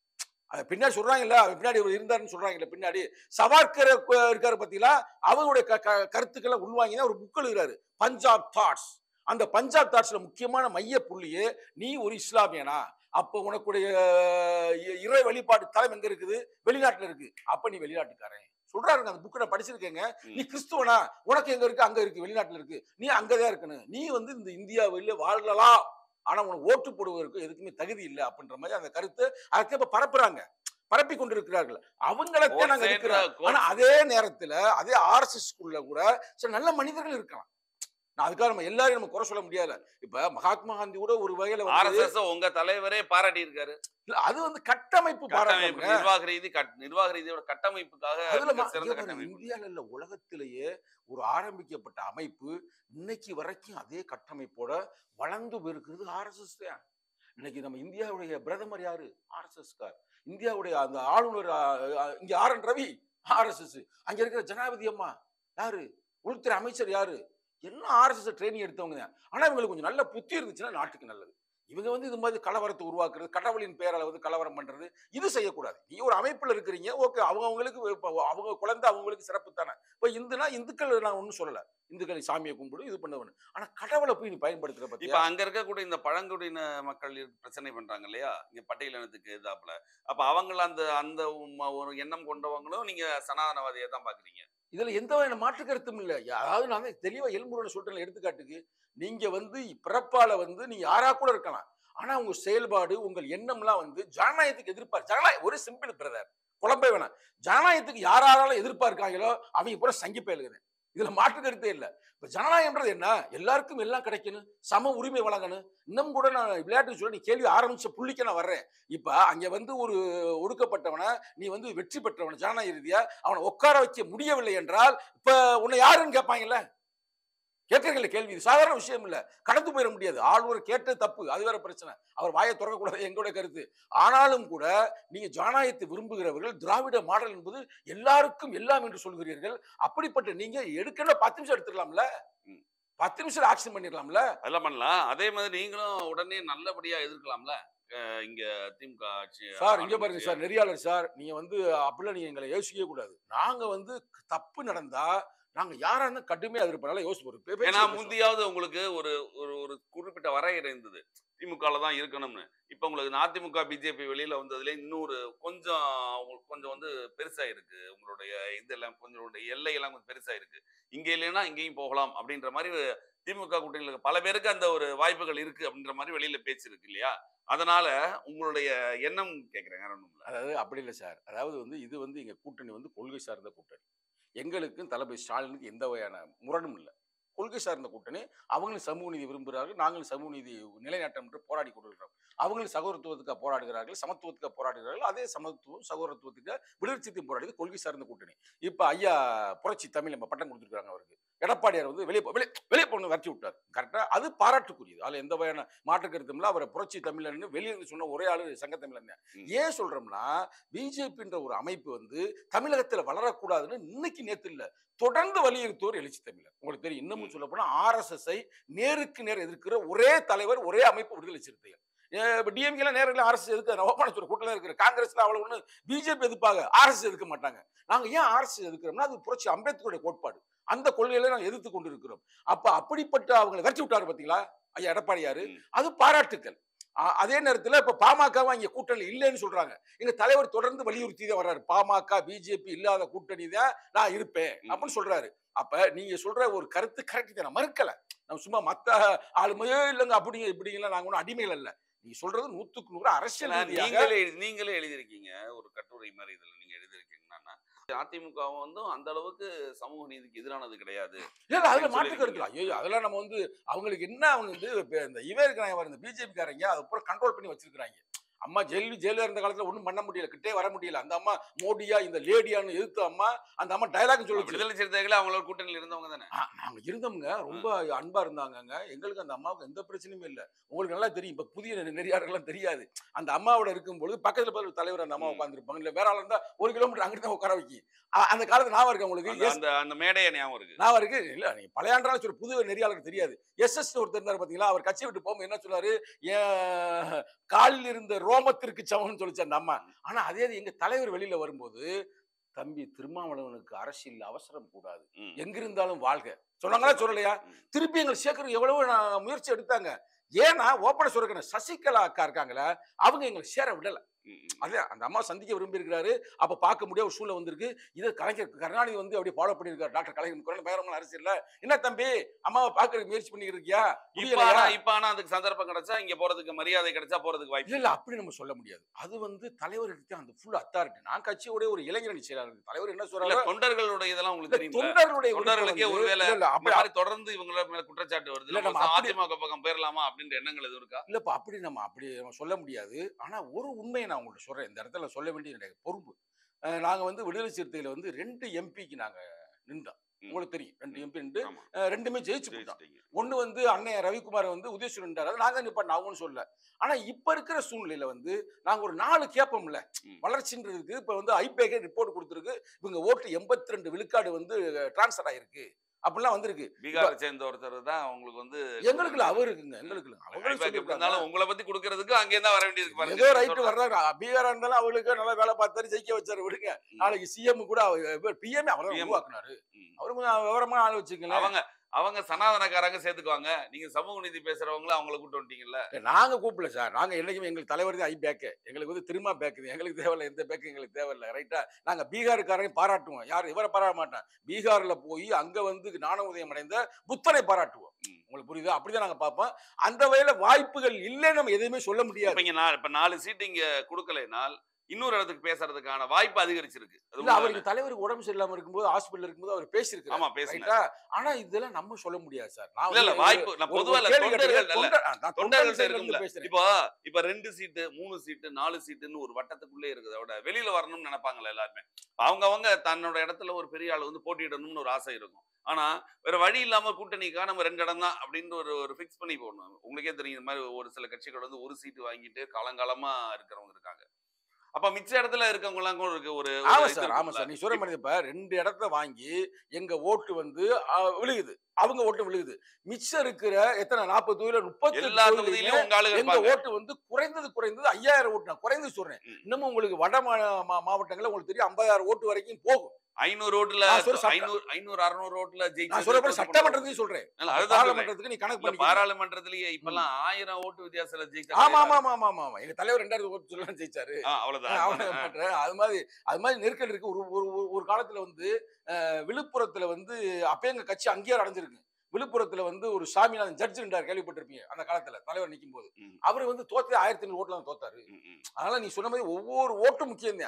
அது பின்னாடி சொல்றாங்கல்ல அவர் பின்னாடி இவர் இருந்தாருன்னு சொல்றாங்கல்ல பின்னாடி சவார்கர் அஹ், இருக்காரு பாத்தீங்களா அவங்களுடைய க- க- கருத்துக்களை உள்வாங்கி தான் ஒரு புக் எழுதுறாரு பஞ்சாப் தாட்ஸ் அந்த பஞ்சாப் தாட்ஸ்ல முக்கியமான மைய புள்ளியே நீ ஒரு இஸ்லாமியனா அப்போ உனக்குடைய அஹ், இ- இறை வழிபாடு தலம் எங்க இருக்குது வெளிநாட்டுல இருக்கு அப்ப நீ வெளிநாட்டுக்காரன் சொல்றாருங்க அந்த புக்கை நான் படிச்சிருக்கேங்க ம். நீ கிறிஸ்துவனா உனக்கு எங்க இருக்கு அங்க இருக்கு வெளிநாட்டுல இருக்கு நீ அங்கதான் இருக்கணும் நீ வந்து இந்த இந்தியாவில் வாழலாம் ஆனா உனக்கு ஓட்டு போடுவதற்கு எதுக்குமே தகுதி இல்லை அப்படின்ற மாதிரி அந்த கருத்து அதுக்கு இப்ப பரப்புறாங்க பரப்பி கொண்டிருக்கிறார்கள் அவங்களத்தான் நாங்க இருக்கிறோம் ஆனா அதே நேரத்துல அதே ஆர்எஸ்எஸ் குள்ள கூட சில நல்ல மனிதர்கள் இருக்கலாம் நான் அதுக்காக நம்ம எல்லாரையும் நம்ம குறை சொல்ல முடியாது இப்ப மகாத்மா காந்தி கூட ஒரு வகையில வந்து ஆர்எஸ்எஸ் உங்க தலைவரே பாராட்டி இருக்காரு இல்ல, அது வந்து கட்டமைப்பு கட்டமைப்பு பாராட்டுங்க நிர்வாக ரீதி கட்- நிர்வாக ரீதியோட கட்டமைப்புக்காக அதுல மிக மா- சிறந்த இங்க பாருங்க, கட்டமைப்பு இந்தியால இல்ல உலகத்திலேயே ஒரு ஆரம்பிக்கப்பட்ட அமைப்பு இன்னைக்கு வரைக்கும் அதே கட்டமைப்போட வளர்ந்து போயிருக்கிறது ஆர்எஸ்எஸ் தான் இன்னைக்கு நம்ம இந்தியாவுடைய பிரதமர் யாரு ஆர்எஸ்எஸ் கார் இந்தியாவுடைய அந்த ஆளுநர் அ, அ, இங்க ஆர் என் ரவி ஆர்எஸ்எஸ் அங்க இருக்கிற ஜனாதிபதி அம்மா யாரு உள்துறை அமைச்சர் யாரு எல்லாம் ஆர்எஸ்எஸ் ட்ரைனிங் எடுத்தவங்க தான் ஆனா இவங்களுக்கு கொஞ்சம் நல்ல புத்தி இருந்துச்சுன்னா நாட்டுக்கு நல்லது இவங்க வந்து இது மாதிரி கலவரத்தை உருவாக்குறது கடவுளின் பெயரால வந்து கலவரம் பண்றது இது செய்யக்கூடாது நீ ஒரு அமைப்புல இருக்கிறீங்க ஓகே அவங்க அவங்களுக்கு இப்ப அவங்க குழந்தை அவங்களுக்கு சிறப்பு தானே இப்ப இந்துனா இந்துக்கள் நான் ஒன்றும் சொல்லல இந்துக்கள் சாமியை கும்பிடு இது பண்ணவனு ஆனா கடவுளை போய் நீ பயன்படுத்துற இப்ப பத்தி அங்க இருக்கக்கூடிய இந்த பழங்குடியின மக்கள் இரு- பிரச்சனை பண்றாங்க இல்லையா இங்க பட்டியலினத்துக்கு எதாப்புல அப்ப அவங்கள அந்த அந்த உம்ம- ஒரு எண்ணம் கொண்டவங்களும் நீங்க சனாதனவாதியை தான் பாக்குறீங்க இதுல எந்த வகையான மாற்று கருத்தும் இல்லை அதாவது நான் தான் தெளிவா எல்முருகன் சொல்றேன் எடுத்துக்காட்டுக்கு நீங்க வந்து பிறப்பால வந்து நீங்க யாரா கூட இருக்கலாம் ஆனா உங்க செயல்பாடு உங்கள் எண்ணம்லாம் வந்து ஜனநாயகத்துக்கு எதிர்ப்பார் ஜனநாயகம் ஒரு சிம்பிள் பிரதர் குழம்பே வேணாம் ஜனநாயகத்துக்கு யாராலும் எதிர்பார்க்காங்களோ அவங்க பூரா சங்கி பயலுகிறேன் இதுல மாற்று கருத்தே இல்லை இப்ப ஜனநாயகம்ன்றது என்ன எல்லாருக்கும் எல்லாம் கிடைக்கணும் சம உரிமை வழங்கணும் இன்னும் கூட நான் விளையாட்டு சொல்ல நீ கேள்வி ஆரம்பிச்ச புள்ளிக்க நான் வர்றேன் இப்ப அங்க வந்து ஒரு ஒடுக்கப்பட்டவனை நீ வந்து வெற்றி பெற்றவன ஜனநாயக ரீதியா அவனை உட்கார வைக்க முடியவில்லை என்றால் இப்ப உன்னை யாருன்னு கேட்பாங்கல்ல கேட்கறீங்கள கேள்வி இது சாதாரண விஷயம் இல்ல கடந்து போயிட முடியாது ஆளுநர் கேட்டது தப்பு அது வேற பிரச்சனை அவர் வாயை திறக்கக்கூடாது எங்களோட கருத்து ஆனாலும் கூட நீங்க ஜனநாயகத்தை விரும்புகிறவர்கள் திராவிட மாடல் என்பது எல்லாருக்கும் எல்லாம் என்று சொல்கிறீர்கள் அப்படிப்பட்ட நீங்க எடுக்கணும் பத்து நிமிஷம் எடுத்துக்கலாம்ல ம். பத்து நிமிஷம் ஆக்ஷன் பண்ணிடலாம்ல அதெல்லாம் பண்ணலாம் அதே மாதிரி நீங்களும் உடனே நல்லபடியா எதிர்க்கலாம்ல அஹ் இங்க திமுக ஆட்சி சார் இங்க பாருங்க ஆளுங்கட்சி. சார் நெறியாளர் சார் நீங்க வந்து அப்படிலாம் நீங்க எங்களை யோசிக்கவே கூடாது நாங்க வந்து தப்பு நடந்தா நாங்க யாரா இருந்தா கடுமையா எதிர்ப்பனால யோசிப்போம் ஏன்னா முந்தியாவது உங்களுக்கு ஒரு ஒரு ஒரு குறிப்பிட்ட வரையறை இருந்தது திமுகல தான் இருக்கணும்னு இப்ப உங்களுக்கு அதிமுக பிஜேபி வெளியில வந்ததுல இன்னொரு கொஞ்சம் உங்களுக்கு கொஞ்சம் வந்து பெருசா இருக்கு உங்களுடைய இதெல்லாம் கொஞ்சம் உங்களுடைய எல்லை எல்லாம் கொஞ்சம் பெருசா இருக்கு இங்க இல்லைன்னா இங்கேயும் போகலாம் அப்படின்ற மாதிரி திமுக கூட்டணியில் பல பேருக்கு அந்த ஒரு வாய்ப்புகள் இருக்கு அப்படின்ற மாதிரி வெளியில பேச்சு இருக்கு இல்லையா அதனால உங்களுடைய எண்ணம் கேட்கிறேன் வேற ஒண்ணும் இல்ல அதாவது அப்படி இல்லை சார் அதாவது வந்து இது வந்து எங்க கூட்டணி வந்து கொள்கை சார்ந்த கூட்டணி எங்களுக்கும் தளபதி ஸ்டாலினுக்கு எந்த வகையான முரணும் இல்லை கொள்கை கொள்கை சார்ந்த கூட்டணி அவங்களும் சமூக நீதி விரும்புகிறார்கள் நாங்களும் சமூக நீதி நிலைநாட்டம் என்று போராடி கொண்டிருக்கிறோம் அவங்களும் சகோதரத்துவத்துக்காக போராடுகிறார்கள் சமத்துவத்துக்காக போராடுகிறார்கள் அதே சமத்துவம் சகோதரத்துவத்துக்காக விடுதலை போராடியது கொள்கை சார்ந்த கூட்டணி இப்போ ஐயா புரட்சி தமிழ் நம்ம பட்டம் கொடுத்துருக்காங்க அவருக்கு எடப்பாடியார் வந்து வெளியே போ- வெளியே வெளியே போகணும் வரட்டி விட்டார் கரெக்டாக அது பாராட்டுக்குரியது அதில் எந்த வகையான மாற்று கருத்தும் இல்லை அவரை புரட்சி தமிழன் வெளியே இருந்து சொன்ன ஒரே ஆளு சங்க தமிழன் தான். ம். ஏன் சொல்றோம்னா பிஜேபின்ற ஒரு அமைப்பு வந்து தமிழகத்துல வளரக்கூடாதுன்னு இன்னைக்கு நேத்து இல்ல தொடர்ந்து வலியுறுத்துவோர் எழுச்சி தமிழர் உங்களுக்கு தெரியும் இன்னமும் ம். சொல்ல போனா ஆர்எஸ்எஸ்ஐ நேருக்கு நேர் எதிர்க்கிற ஒரே தலைவர் ஒரே அமைப்பு விடுதலை சிறுத்தைகள் இப்போ டிஎம்கேல நேரில் ஆர்எஸ் எதுக்கு ஓப்பன சொல்ற கூட்டத்தில் இருக்கிற காங்கிரஸ்ல அவ்வளவு ஒன்று பிஜேபி எதிர்ப்பாங்க ஆர்எஸ் எதுக்க மாட்டாங்க நாங்க ஏன் ஆர்எஸ் எதுக்குறோம்னா அது புரட்சி அம்பேத்கருடைய கோட்பாடு அந்த கொள்கையில நாங்கள் எதிர்த்து கொண்டு இருக்கிறோம் அப்ப அப்படிப்பட்ட அவங்களை விரட்டி விட்டாரு பாத்தீங்களா ஐயா எடப்பாடியாரு ம். அது பாராட்டுக்கள் அ- அதே நேரத்துல இப்ப பாமகவும் இங்க கூட்டணி இல்லைன்னு சொல்றாங்க எங்க தலைவர் தொடர்ந்து வலியுறுத்தி தான் வர்றாரு பாமக பிஜேபி இல்லாத கூட்டணி தான் நான் இருப்பேன் ம். அப்படின்னு சொல்றாரு அப்ப நீங்க சொல்ற ஒரு கருத்து கரெக்ட் தான் நான் மறுக்கல நம்ம சும்மா மத்த ஆளுமையோ இல்லைங்க அப்படிங்க இப்படிங்கலாம் நாங்க ஒன்றும் அடிமைகள் இல்ல நீங்க சொல்றது நூத்துக்கு நூறு அரசியல் ஏன்னா ரீதியாக நீங்களே எழுதி- நீங்களே எழுதியிருக்கீங்க ஒரு கட்டுரை மாதிரி இதுல நீங்க எழுதியிருக்கீங்கன்னா அதிமுகவும் வந்து அந்த அளவுக்கு சமூக நீதிக்கு எதிரானது கிடையாது இல்ல இல்ல, அதுல அப்படின்னு மாற்று கருத்து சொல்லியிருக்கீங்க. ஐயோ அதெல்லாம் நம்ம வந்து அவங்களுக்கு என்ன அவங்க வந்து இப்ப இந்த இவன் இருக்கிறாங்க இந்த பிஜேபி காரங்க அதை பூரா கண்ட்ரோல் பண்ணி வச்சிருக்காங்க அம்மா ஜெயலலி ஜெயலலிதா இருந்த காலத்துல ஒண்ணும் பண்ண முடியல கிட்டே வர முடியல அந்த அம்மா மோடியா இந்த லேடியான்னு எதிர்த்த அம்மா அந்த அம்மா டைலாக் சொல்லுச்சு விடுதலை சிறுத்தைகள் அவங்களோட கூட்டணியில் இருந்தவங்க தானே ஆ, நாங்க இருந்தோம்ங்க ரொம்ப அன்பா இருந்தாங்கங்க எங்களுக்கு அந்த அம்மாவுக்கு எந்த பிரச்சனையுமே இல்ல உங்களுக்கு நல்லா தெரியும் இப்ப புதிய நெ- நெறியாளர்கள்லாம் தெரியாது அந்த அம்மாவோட இருக்கும்பொழுது பக்கத்துல பக்கத்துல தலைவர் அந்த அம்மா ம். உட்காந்துருப்பாங்க இல்ல வேற ஆள் இருந்தா ஒரு கிலோமீட்டர் அங்கிட்டு தான் உட்கார வைக்கி அ- அந்த காலத்து ஞாபகம் இருக்கு உங்களுக்கு அந்த- எஸ் அந்த அந்த மேடைய ஞாபகம் இருக்கு நான் இருக்கு இல்ல நீங்க பழையாண்டாலும் சொல்ற புது நெறியாளருக்கு தெரியாது எஸ் எஸ் ஒருத்தர் இருந்தார் பாத்தீங்களா அவர் கட்சி விட்டு போகும்போது என்ன சொன்னாரு என் காலில் இருந்த ரோமத்திற்கு சமம்னு சொல்லிச்சு அந்த அம்மா ஆனா அதே இது எங்க தலைவர் வெளியில வரும்போது தம்பி திருமாவளவனுக்கு அரசியல் அவசரம் கூடாது ம். எங்கிருந்தாலும் வாழ்க சொன்னாங்களா சொல்லலையா ம். திருப்பி எங்களை சேர்க்கறது எவ்வளவு நான் முயற்சி எடுத்தாங்க ஏன்னா ஓப்பன சொல்றேன் சசிகலா அக்கா இருக்காங்களே அவங்க எங்களை சேர விடல ம், ம். அதே அந்த அம்மா சந்திக்க விரும்பி இருக்கிறாரு அப்ப பார்க்க முடியாத ஒரு சூழ்நிலை வந்திருக்கு இதை கலைஞர் கருணாநிதி வந்து அப்படியே ஃபாலோ பண்ணியிருக்காரு டாக்டர் கலைஞர் குரல் பேரமல் அரசியல்ல என்ன தம்பி அம்மாவை பார்க்கறதுக்கு முயற்சி பண்ணிட்டு இருக்கியா இப்ப முடியலையா? ஆனா இப்ப ஆனா அதுக்கு சந்தர்ப்பம் கிடைச்சா இங்க போறதுக்கு மரியாதை கிடைச்சா போறதுக்கு வாய்ப்பு இல்ல இல்ல அப்படி நம்ம சொல்ல முடியாது அது வந்து தலைவருக்கு தான் அந்த ஃபுல் அத்தாரிட்டி நான் கட்சியோட ஒரு இளைஞரணி செயலாளர் தலைவர் என்ன இல்ல சொல்றாரு தொண்டர்களுடைய இதெல்லாம் உங்களுக்கு இல்ல, தெரியும் தொண்டர்களுடைய விருப்பம் தொண்டர்களுக்கே வந்து- ஒருவேளை இல்ல, இல்ல, இந்த அப்படி மாதிரி தொடர்ந்து இவங்கள மேல குற்றச்சாட்டு வருது இல்ல, நம்ம நம்ம அப்படி- அதிமுக பக்கம் போயிடலாமா அப்படின்ற எண்ணங்கள் எதுவும் இருக்கா இல்லப்பா அப்படி நம்ம அப்படி நம்ம சொல்ல முடியாது ஆனா ஒரு உண்மையை நான் உங்கள்ட்ட சொல்றேன் இந்த இடத்துல சொல்ல வேண்டிய என்னுடைய பொறுப்பு அஹ் நாங்க வந்து விடுதலை சிறுத்தையில வந்து ரெண்டு எம்பிக்கு நாங்க நின்றோம் ம். உங்களுக்கு தெரியும் ரெண்டு எம்பி நின்று ஆமா அஹ் ரெண்டுமே ஜெயிச்சு போட்டோம் ஜெயிச்சிட்டீங்க. ஒண்ணு வந்து அண்ணன் ரவிக்குமார் வந்து உதயசூரன் அது நாங்க நிப்பாட்டு அவங்கன்னு சொல்ல ஆனா இப்ப இருக்கிற சூழ்நிலையில வந்து நாங்க ஒரு நாலு கேட்போம்ல ம். வளர்ச்சின்றதுக்கு இப்ப வந்து ஐபேக்கே ரிப்போர்ட் கொடுத்துருக்கு இவங்க ஓட்டு எண்பத்தி ரெண்டு விழுக்காடு வந்து டிரான்ஸ்ஃபர் ஆயிருக்கு அப்படிலாம் வந்திருக்கு பீகாரை சேர்ந்த ஒருத்தர் தான் உங்களுக்கு வந்து எங்களுக்கு இல்ல, அவருக்குங்க எங்களுக்கு இல்ல. அவங்களும் feedback எப்படி சொல்லியிருக்காங்க. இருந்தாலும் உங்களை பத்தி கொடுக்கறதுக்கு அங்கே தான் வர வேண்டியது பாருங்க. ஏதோ ரைட்டு சொல்றேன். வர்றாரு பீகாரா இருந்தாலும் அவங்களுக்கு நல்லா வேலை பார்த்தாரு ஜெயிக்க வச்சாரு விடுங்க ம். நாளைக்கு சிஎம் கூட பிஎம் அவர் PM. உருவாக்குனாரு ம். அவரு கொஞ்சம் விவரமா ஆள் வச்சுக்கங்களேன் அவங்க அவங்க சனாதனக்காரங்க சேர்த்துக்குவாங்க நீங்க சமூக நீதி பேசுறவங்கள அவங்கள கூட்டு வந்துட்டீங்கல்ல இல்ல, நாங்க கூப்பிடல சார் நாங்க என்னைக்குமே எங்களுக்கு தலைவர் தான் ஐ பேக்கு எங்களுக்கு வந்து திரும்ப பேக்கு எங்களுக்கு தேவையில்ல எந்த பேக்கு எங்களுக்கு தேவையில்ல ரைட்டா நாங்க பீகாருக்காரையும் பாராட்டுவோம் யார் இவரை பாராட்ட மாட்டோம் பீகார்ல போய் அங்க வந்து ஞான உதயம் அடைந்த புத்தனை பாராட்டுவோம் ம். உங்களுக்கு புரியுதா அப்படிதான் நாங்க பார்ப்போம் அந்த வகையில வாய்ப்புகள் இல்லைன்னு நம்ம எதுவுமே சொல்ல முடியாது இப்ப இங்க நா- இப்ப நாலு சீட் இங்க கொடுக்கலைனால் இன்னொரு இடத்துக்கு பேசுறதுக்கான வாய்ப்பு அதிகரிச்சிருக்கு அது இல்ல உண்மைதானே? அவருக்கு தலைவருக்கு உடம்பு சரியில்லாம இருக்கும்போது ஹாஸ்பிட்டல் இருக்கும்போது அவர் பேசியிருக்காரு ஆமா பேசுங்க ரைட்டா ஆனா இதெல்லாம் நம்ம சொல்ல முடியாது சார் நான் இல்ல இல்ல வந்து வாய்ப்பு நான் ஒரு- பொதுவா ஒரு இல்ல கேள்வி தொண்டர்கள் கேட்டேன். இல்ல தொண்டர்- ஆ, நான் தொண்டர்கள் தொண்டர்கள் சைடுல இருந்து இருக்கும்ல பேசுறேன். இப்போ இப்ப ரெண்டு சீட்டு மூணு சீட்டு நாலு சீட்டுன்னு ஒரு வட்டத்துக்குள்ளே இருக்குதை விட வெளியில வரணும்னு நினைப்பாங்கல்ல எல்லாருமே அவங்க அவங்க தன்னோட இடத்துல ஒரு பெரிய ஆள் வந்து போட்டியிடணும்னு ஒரு ஆசை இருக்கும் ஆனா வேற வழி இல்லாம கூட்டணிக்கா நம்ம ரெண்டு இடம் தான் அப்படின்னு ஒரு ஒரு ஃபிக்ஸ் பண்ணி போடணும் உங்களுக்கே தெரியும் இந்த மாதிரி ஒரு சில கட்சிகள் வந்து ஒரு சீட்டு வாங்கிட்டு காலங்காலமா இருக்கிறவங்க இருக்காங்க அப்ப மிச்ச இடத்துல இருக்கவங்க எல்லாம் கூட இருக்கு ஒரு ஒரு ஆமா இது சார் ஆமா இருக்கும்ல. சார் நீ சொல்ற மாதிரி இப்ப ரெண்டு இடத்த வாங்கி எங்க ஓட்டு வந்து ஆ, விழுகுது அவங்க ஓட்டு விழுகுது மிச்சம் இருக்கிற எத்தனை நாற்பது தொகுதியில முப்பத்தி எல்லா தொகுதியிலும் உங்க ஆளுங்க எங்க இருப்பாங்க ஓட்டு வந்து குறைந்தது குறைந்தது ஐயாயிரம் ஓட்டு நான் குறைந்து சொல்றேன் ம். இன்னமும் உங்களுக்கு வட மா- மா- மாவட்டங்கள்ல உங்களுக்கு தெரியும் ஐம்பதாயிரம் ஓட்டு வரைக்கும் போகும் ஐநூறு ஓட்டுல நான் சொல்ற சட்ட- ஐநூறு ஐநூறு அறுநூறு ஓட்டுல நான் ஜெயிச்சு சொல்ற மாதிரி சட்டமன்றத்தையும் சொல்றேன் இல்ல, அதுதான் சொல்றேன். பாராளுமன்றத்துக்கு நீ கணக்கு இல்ல பண்ணி பாராளுமன்றத்திலேயே இப்பெல்லாம் ஆயிரம் ஓட்டு வித்தியாசத்துல ஜெயிச்சா ஆமா ஆமா ஆமா ஆமா ஆமா எங்க தலைவர் ரெண்டாயிரத்தி ஓட்டு சொல்லலாம் ஜெயிச்சாரு ஆ, அவ்வளவுதான் அவனை பண்றேன் அது மாதிரி அது மாதிரி நெருக்கடி இருக்கு ஒரு ஒரு ஒரு- ஒரு காலத்துல வந்து அஹ், விழுப்புரத்துல வந்து அப்ப எங்க கட்சி அங்கேயே அடைஞ்சிருக்கு விழுப்புரத்துல வந்து ஒரு சாமிநாதன் ஜட்ஜ் இருந்தார் கேள்விப்பட்டிருப்பீங்க அந்த காலத்துல தலைவர் நிக்கும் போது ம். அவர் வந்து தோத்தே ஆயிரத்தி ஐநூறு ஓட்டுல தான் தோத்தாரு ம், ம். அதனால நீ சொன்ன மாதிரி ஒவ்வொரு ஓட்டும் முக்கியம் தான்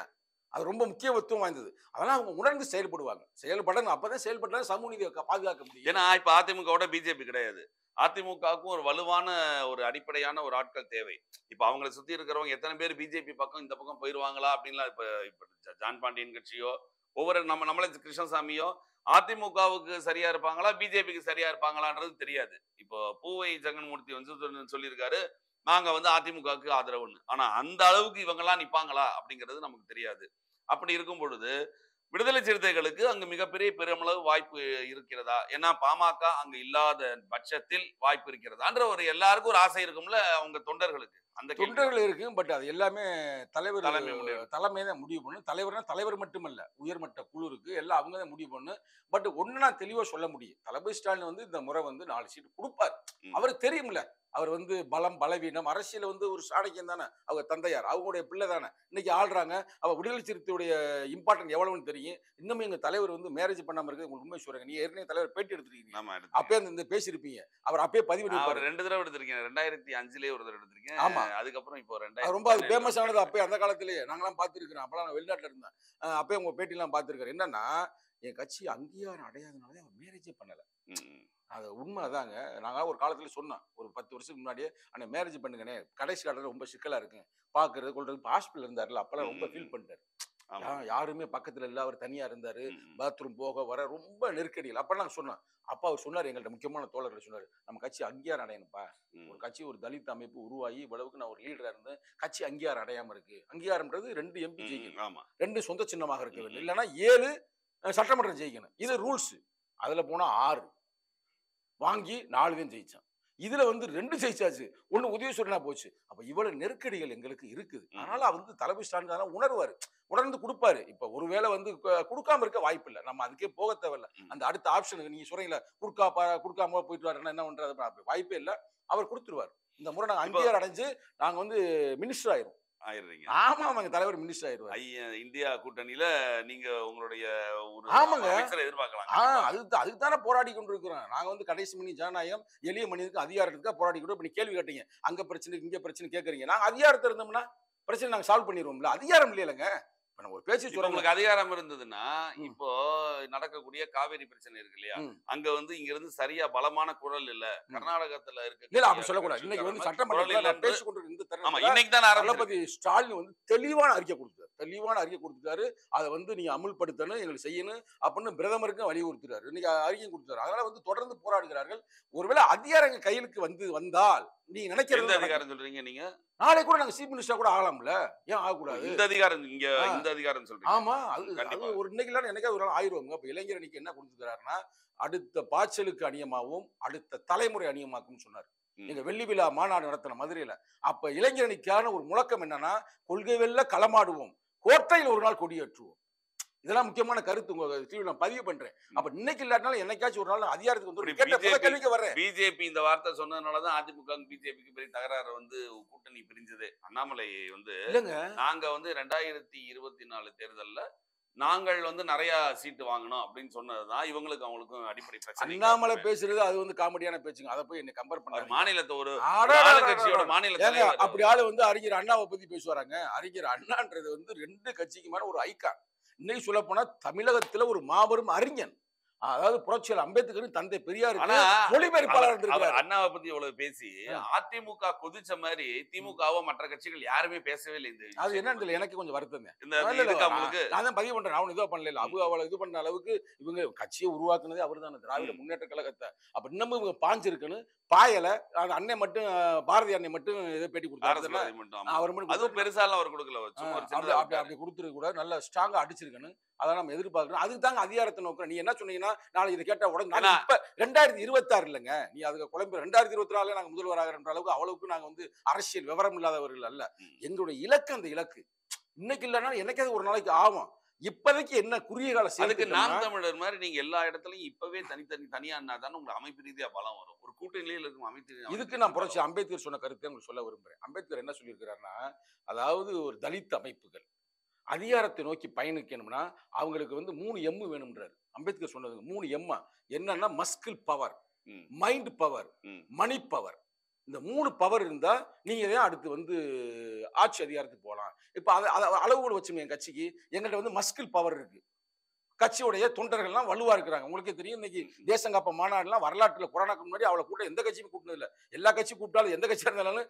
அது ரொம்ப முக்கியத்துவம் வாய்ந்தது அதெல்லாம் அவங்க உணர்ந்து செயல்படுவாங்க செயல்படணும் அப்பதான் செயல்பட்டா சமூக நீதியை கா- பாதுகாக்க முடியும் ஏன்னா இப்ப அதிமுகவோட பிஜேபி கிடையாது அதிமுகவுக்கும் ஒரு வலுவான ஒரு அடிப்படையான ஒரு ஆட்கள் தேவை இப்ப அவங்களை சுத்தி இருக்கிறவங்க எத்தனை பேர் பிஜேபி பக்கம் இந்த பக்கம் போயிருவாங்களா அப்படின்லாம் இப்ப இப்ப ஜ- ஜான் பாண்டியன் கட்சியோ ஒவ்வொரு நம்ம நம்மள கிருஷ்ணசாமியோ அதிமுகவுக்கு சரியா இருப்பாங்களா பிஜேபிக்கு சரியா இருப்பாங்களான்றது தெரியாது இப்போ பூவை ஜெகன்மூர்த்தி வந்து சொல்~ சொல்லியிருக்காரு நாங்க வந்து அதிமுகவுக்கு ஆதரவுன்னு ஆனா அந்த அளவுக்கு இவங்கெல்லாம் நிப்பாங்களா அப்படிங்கிறது நமக்கு தெரியாது அப்படி இருக்கும் பொழுது விடுதலை சிறுத்தைகளுக்கு அங்கு மிகப்பெரிய பெருமளவு வாய்ப்பு இருக்கிறதா ஏன்னா பாமக அங்கு இல்லாத பட்சத்தில் வாய்ப்பு இருக்கிறதான்ற ஒரு எல்லாருக்கும் ஒரு ஆசை இருக்கும்ல அவங்க தொண்டர்களுக்கு அந்த கேள்வி. தொண்டர்கள் இருக்கு பட் அது எல்லாமே தலைவர் தலைமை முடிவு. தலைமை தான் முடிவு பண்ணும் தலைவர்னா தலைவர் மட்டுமல்ல உயர்மட்ட குழு இருக்கு எல்லாம் அவங்க தான் முடிவு பண்ணு பட் ஒண்ணு நான் தெளிவா சொல்ல முடியும் தளபதி ஸ்டாலின் வந்து இந்த முறை வந்து நாலு சீட் கொடுப்பார் ம். அவருக்கு தெரியும்ல அவர் வந்து பலம் பலவீனம் அரசியல வந்து ஒரு சாணக்கியம் தானே அவங்க தந்தையார் அவங்களுடைய பிள்ளை தானே இன்னைக்கு ஆள்றாங்க அவ விடுதலை சிறுத்தையுடைய இம்பார்ட்டன்ட் எவ்வளவுன்னு தெரியும் இன்னும் எங்க தலைவர் வந்து மேரேஜ் பண்ணாம இருக்கு உங்களுக்கு உண்மை சொல்றேன் நீ ஏற்கனவே தலைவர் பேட்டி எடுத்துருக்கீங்க ஆமா எடுத்தீங்க. அப்பயே அந்த இந்த பேசியிருப்பீங்க அவர் அப்பயே பதிவு நான் எடுப்பாரு ஒரு ரெண்டு தடவை எடுத்திருக்கேன் ரெண்டாயிரத்தி அஞ்சுலயே ஒரு தடவை எடுத்திருக்கேன் ஆமா. அதுக்கப்புறம் இப்போ அது ரெண்டாயிரத்தி ரொம்ப அது ஃபேமஸ் ஆனது அப்பயே அந்த காலத்திலேயே நாங்களாம் பார்த்துருக்கிறோம் அப்பெல்லாம் நான் வெளிநாட்டில் இருந்தேன் அஹ் அப்பயே உங்க பேட்டிலாம் பார்த்துருக்கேன் என்னன்னா என் கட்சி அங்கீகாரம் அடையாதனால அவன் மேரேஜே பண்ணல ம், ம். அது உண்மை அதாங்க நாங்கள் ஒரு காலத்துல சொன்னோம் ஒரு பத்து வருஷத்துக்கு முன்னாடியே அண்ணே மேரேஜ் பண்ணுங்கண்ணே கடைசி காலத்தில் ரொம்ப சிக்கலா இருக்கு பார்க்கறது கொள்றது இப்போ ஹாஸ்பிட்டல் இருந்தார்ல அப்பெல்லாம் ரொம்ப ம், ஃபீல் ம். பண்ணிட்டாரு பண்ணிட்டாரு ஆமா. யா- யாருமே பக்கத்துல இல்ல அவர் தனியா இருந்தாரு ம், ம். பாத்ரூம் போக வர ரொம்ப நெருக்கடியில் அப்ப நாங்க சொன்னோம் அப்பா அவர் சொன்னார் எங்கள்ட்ட முக்கியமான தோழர்கள் சொன்னார் நம்ம கட்சி அங்கீகாரம் அடையணும்ப்பா ம். ஒரு கட்சி ஒரு தலித் அமைப்பு உருவாகி இவ்வளவுக்கு நான் ஒரு லீடரா இருந்தேன் கட்சி அங்கீகாரம் அடையாம இருக்கு அங்கீகாரம்ன்றது ரெண்டு எம்பி ம், ஜெயிக்கணும் ம். ஆமா ரெண்டு சொந்த சின்னமாக இருக்க வேண்டும் ம். இல்லைன்னா ஏழு அஹ், சட்டமன்றம் ஜெயிக்கணும் இது ரூல்ஸ் அதுல போனா ஆறு வாங்கி நாலு தான் ஜெயிச்சான் இதுல வந்து ரெண்டு ஜெயிச்சாச்சு ஒண்ணு உதயசூரனா போச்சு அப்ப இவ்வளவு நெருக்கடிகள் எங்களுக்கு இருக்குது ம். அதனால வந்து தலைமை ஸ்டாலின் அதெல்லாம் உணர்வாரு உணர்ந்து கொடுப்பாரு இப்ப ஒருவேளை வந்து கு- கொடுக்காம இருக்க வாய்ப்பு இல்லை நம்ம அதுக்கே போக தேவையில்ல ம். அந்த அடுத்த ஆப்ஷனுக்கு நீங்க சொல்றீங்களா குடுக்கா பா- கொடுக்காம போயிட்டு வரேன்னா என்ன பண்றது அப்படி வாய்ப்பே இல்லை அவர் கொடுத்துருவாரு இந்த முறை நாங்க இப்போ- அங்கீகாரம் அடைஞ்சு நாங்க வந்து மினிஸ்டர் ஆயிரும் ஆயிடுறீங்க ஆமா ஆமாங்க தலைவர் மினிஸ்டர் ஆயிருவாரு ஐய இந்தியா கூட்டணியில நீங்க உங்களுடைய ஒரு ஆமாங்க. அமைச்சரை எதிர்பார்க்கலாம் ஆ அதுக்கு அதுக்கு தானே போராடி கொண்டு இருக்கிறோம் நாங்க வந்து கடைசி மணி ஜனநாயகம் எளிய மனிதனுக்கு அதிகாரத்துக்கு போராடி கொண்டு இப்ப நீ கேள்வி கேட்டீங்க அங்க பிரச்சனை இங்க பிரச்சனை கேக்குறீங்க நாங்க அதிகாரத்தை இருந்தோம்னா பிரச்சனை நாங்க சால்வ் பண்ணிடுவோம்ல அதிகாரம் இல்லையங்க இப்ப நம்ம ஒரு பேச்சு இப்ப சொல்றோம் உங்களுக்கு அதிகாரம் இருந்ததுன்னா ம். இப்போ நடக்கக்கூடிய காவேரி பிரச்சனை இருக்கு இல்லையா ம். அங்க வந்து இங்க இருந்து சரியா பலமான குரல் இல்ல ம். கர்நாடகத்துல இருக்க இல்ல அப்படி சொல்லக்கூடாது இன்னைக்கு வந்து சட்டமன்றத்தில் நான் பேசி கொண்டு இந்த ஆமா தருணத்துல இன்னைக்கு தான் ஆரம்பிச்சு தளபதி ஸ்டாலின் வந்து தெளிவான அறிக்கை கொடுத்தாரு தெளிவான அறிக்கை கொடுத்துட்டாரு அதை வந்து நீங்க அமுல்படுத்தணும் எங்களுக்கு செய்யணும் அப்படின்னு பிரதமருக்கும் வலியுறுத்துறாரு இன்னைக்கு அறிக்கை கொடுத்தாரு அதனால வந்து தொடர்ந்து போராடுகிறார்கள் ஒருவேளை அதிகாரங்க கையிலுக்கு வந்து வந்தால் நீங்க எந்த நினைக்கிறது நடக்கும். அதிகாரம் சொல்றீங்க நீங்க நாளை கூட நாங்க சீஃப் மினிஸ்டர் கூட ஆகலாம்ல ஏன் ஆகக்கூடாது இந்த அதிகாரம் இங்க ஆ. இந்த அதிகாரம் சொல்றீங்க ஆமா அது அது கண்டிப்பா. ஒரு இன்னைக்கு இல்லைன்னா என்னைக்கா ஒரு நாள் ஆயிடுவாங்க அப்ப இளைஞர் அணிக்கு என்ன கொடுத்துக்கிறாருன்னா அடுத்த பாய்ச்சலுக்கு அணியமாகவும் அடுத்த தலைமுறை அணியமாக்கும் சொன்னார் ம். எங்க வெள்ளி விழா மாநாடு நடத்தின மதுரையில அப்ப இளைஞர் அணிக்கான ஒரு முழக்கம் என்னன்னா கொள்கை வெல்ல களமாடுவோம் கோட்டையில் ஒரு நாள் கொடியேற்றுவோம் இதெல்லாம் முக்கியமான கருத்து உங்க டிவியில் நான் பதிவு பண்றேன் அப்ப இன்னைக்கு இல்லாட்டினாலும் என்னைக்காச்சும் ஒரு நாள் அதிகாரத்துக்கு வந்து இப்படி கேட்ட முதல் BJP கேள்விக்கு வர்றேன் பிஜேபி இந்த வார்த்தை சொன்னதுனாலதான் அதிமுக பிஜேபிக்கு பெரிய தகராறு வந்து கூட்டணி பிரிஞ்சது அண்ணாமலை வந்து இல்லங்க நாங்க வந்து ரெண்டாயிரத்தி இருபத்தி நாலு தேர்தல்ல நாங்கள் வந்து நிறைய சீட்டு வாங்கணும் அப்படின்னு சொன்னதுதான் இவங்களுக்கு அவங்களுக்கும் அடிப்படை பிரச்சனை அண்ணாமலை பேசுறது அது வந்து காமெடியான பேச்சுங்க அதை போய் என்ன கம்பேர் அவர் பண்ணாங்க மாநிலத்தை ஒரு அடடடடடட. ஆளுங்கட்சியோட மாநில ஏங்க தலைவர் அப்படி ஆளு வந்து அறிஞர் அண்ணாவை பத்தி பேசுவாராங்க அறிஞர் அண்ணான்றது வந்து ரெண்டு கட்சிக்குமான ஒரு ஐக்கான் இன்னைக்கு சொல்ல போனா தமிழகத்துல ஒரு மாபெரும் அறிஞன் அதாவது புரட்சியாளர் அம்பேத்கரின் தந்தை பெரியாருக்கு ஆனா மொழிபெயர்ப்பாளர் அவர் இருந்திருக்காரு அண்ணாவை பத்தி இவ்வளவு பேசி ஆ. அதிமுக கொதிச்ச மாதிரி திமுகவோ மற்ற கட்சிகள் யாருமே பேசவே இல்லை இந்த அது விஷயத்தை என்னன்னு தெரியல எனக்கு கொஞ்சம் வருத்தம் பத்தி. இந்த இல்ல, இல்ல, இதுக்கு நான் அவங்களுக்கு நான் தான் பதிவு பண்றேன் அவன் இதோ பண்ணல அபு அவளை இது பண்ண அளவுக்கு இவங்க கட்சியை உருவாக்குனதே அவர் தானே திராவிட ம். முன்னேற்ற கழகத்தை அப்ப இன்னமும் இவங்க பாஞ்சிருக்குன்னு பாயல அந்த அண்ணன் மட்டும் பாரதி அண்ணன் மட்டும் ஏதோ பேட்டி அரசு கொடுத்தாரு பாதை மட்டும் ஆமா. அவர் மட்டும் அதுவும் பெருசாலாம் அவர் கொடுக்கல சும்மா ஒரு அப்படி சின்னதா அப்படி அப்படி கொடுத்துருக்க கூட நல்ல ஸ்ட்ராங்கா அடிச்சிருக்கணும் அதை நம்ம எதிர்பார்க்கணும் அதுக்கு தாங்க அதிகாரத்தை நோக்கிறோம் நீ என்ன சொன்னீங்கன்னா நாளைக்கு இதை கேட்டா உடனே நாளைக்கு ஏன்னா- இப்ப ரெண்டாயிரத்தி இருபத்தாறு இல்லைங்க நீ அதுக்கு குழம்பு ரெண்டாயிரத்தி இருபத்தி நாலுல நாங்க முதல்வர் ஆகிறன்ற அளவுக்கு அவ்வளவுக்கு நாங்க வந்து அரசியல் விவரம் இல்லாதவர்கள் அல்ல ம். எங்களுடைய இலக்கு அந்த இலக்கு இன்னைக்கு இல்லைன்னா என்னைக்காவது ஒரு நாளைக்கு ஆகும் இப்போதைக்கு என்ன குறுகிய கால அதுக்கு சேர்த்துக்கிட்டோம்னா, நாம் தமிழர் மாதிரி நீங்க எல்லா இடத்துலயும் இப்பவே தனித்தனி தனியா தானே உங்களுக்கு அமைப்பு ரீதியா பலம் வரும் ஒரு கூட்டணியில இருக்கும் அமைப்பு ரீதியா இதுக்கு நான் புரட்சி அம்பேத்கர் சொன்ன கருத்தை உங்களுக்கு சொல்ல விரும்புறேன் அம்பேத்கர் என்ன சொல்லியிருக்கிறாருன்னா அதாவது ஒரு தலித் அமைப்புகள் அதிகாரத்தை நோக்கி பயணிக்கணும்னா அவங்களுக்கு வந்து மூணு எம்மு வேணும்ன்றாரு அம்பேத்கர் சொன்னது மூணு எம்மா என்னன்னா மஸ்கில் பவர் ம், மைண்ட் பவர் ம். மணி பவர் இந்த மூணு பவர் இருந்தா நீங்க தான் அடுத்து வந்து ஆட்சி அதிகாரத்துக்கு போகலாம் இப்போ அதை அதை அளவுகோல் வச்சுங்க என் கட்சிக்கு எங்கள்கிட்ட வந்து மஸ்கில் பவர் இருக்கு கட்சியுடைய தொண்டர்கள்லாம் வலுவா இருக்கிறாங்க உங்களுக்கே தெரியும் இன்னைக்கு தேசங்காப்ப மாநாடுலாம் வரலாற்றுல கொரோனாக்கு முன்னாடி அவளை கூட்டம் எந்த கட்சியுமே கூட்டினது இல்ல எல்லா கட்சியும் கூப்பிட்டாலும் எந்த கட்சியா இருந்தாலும்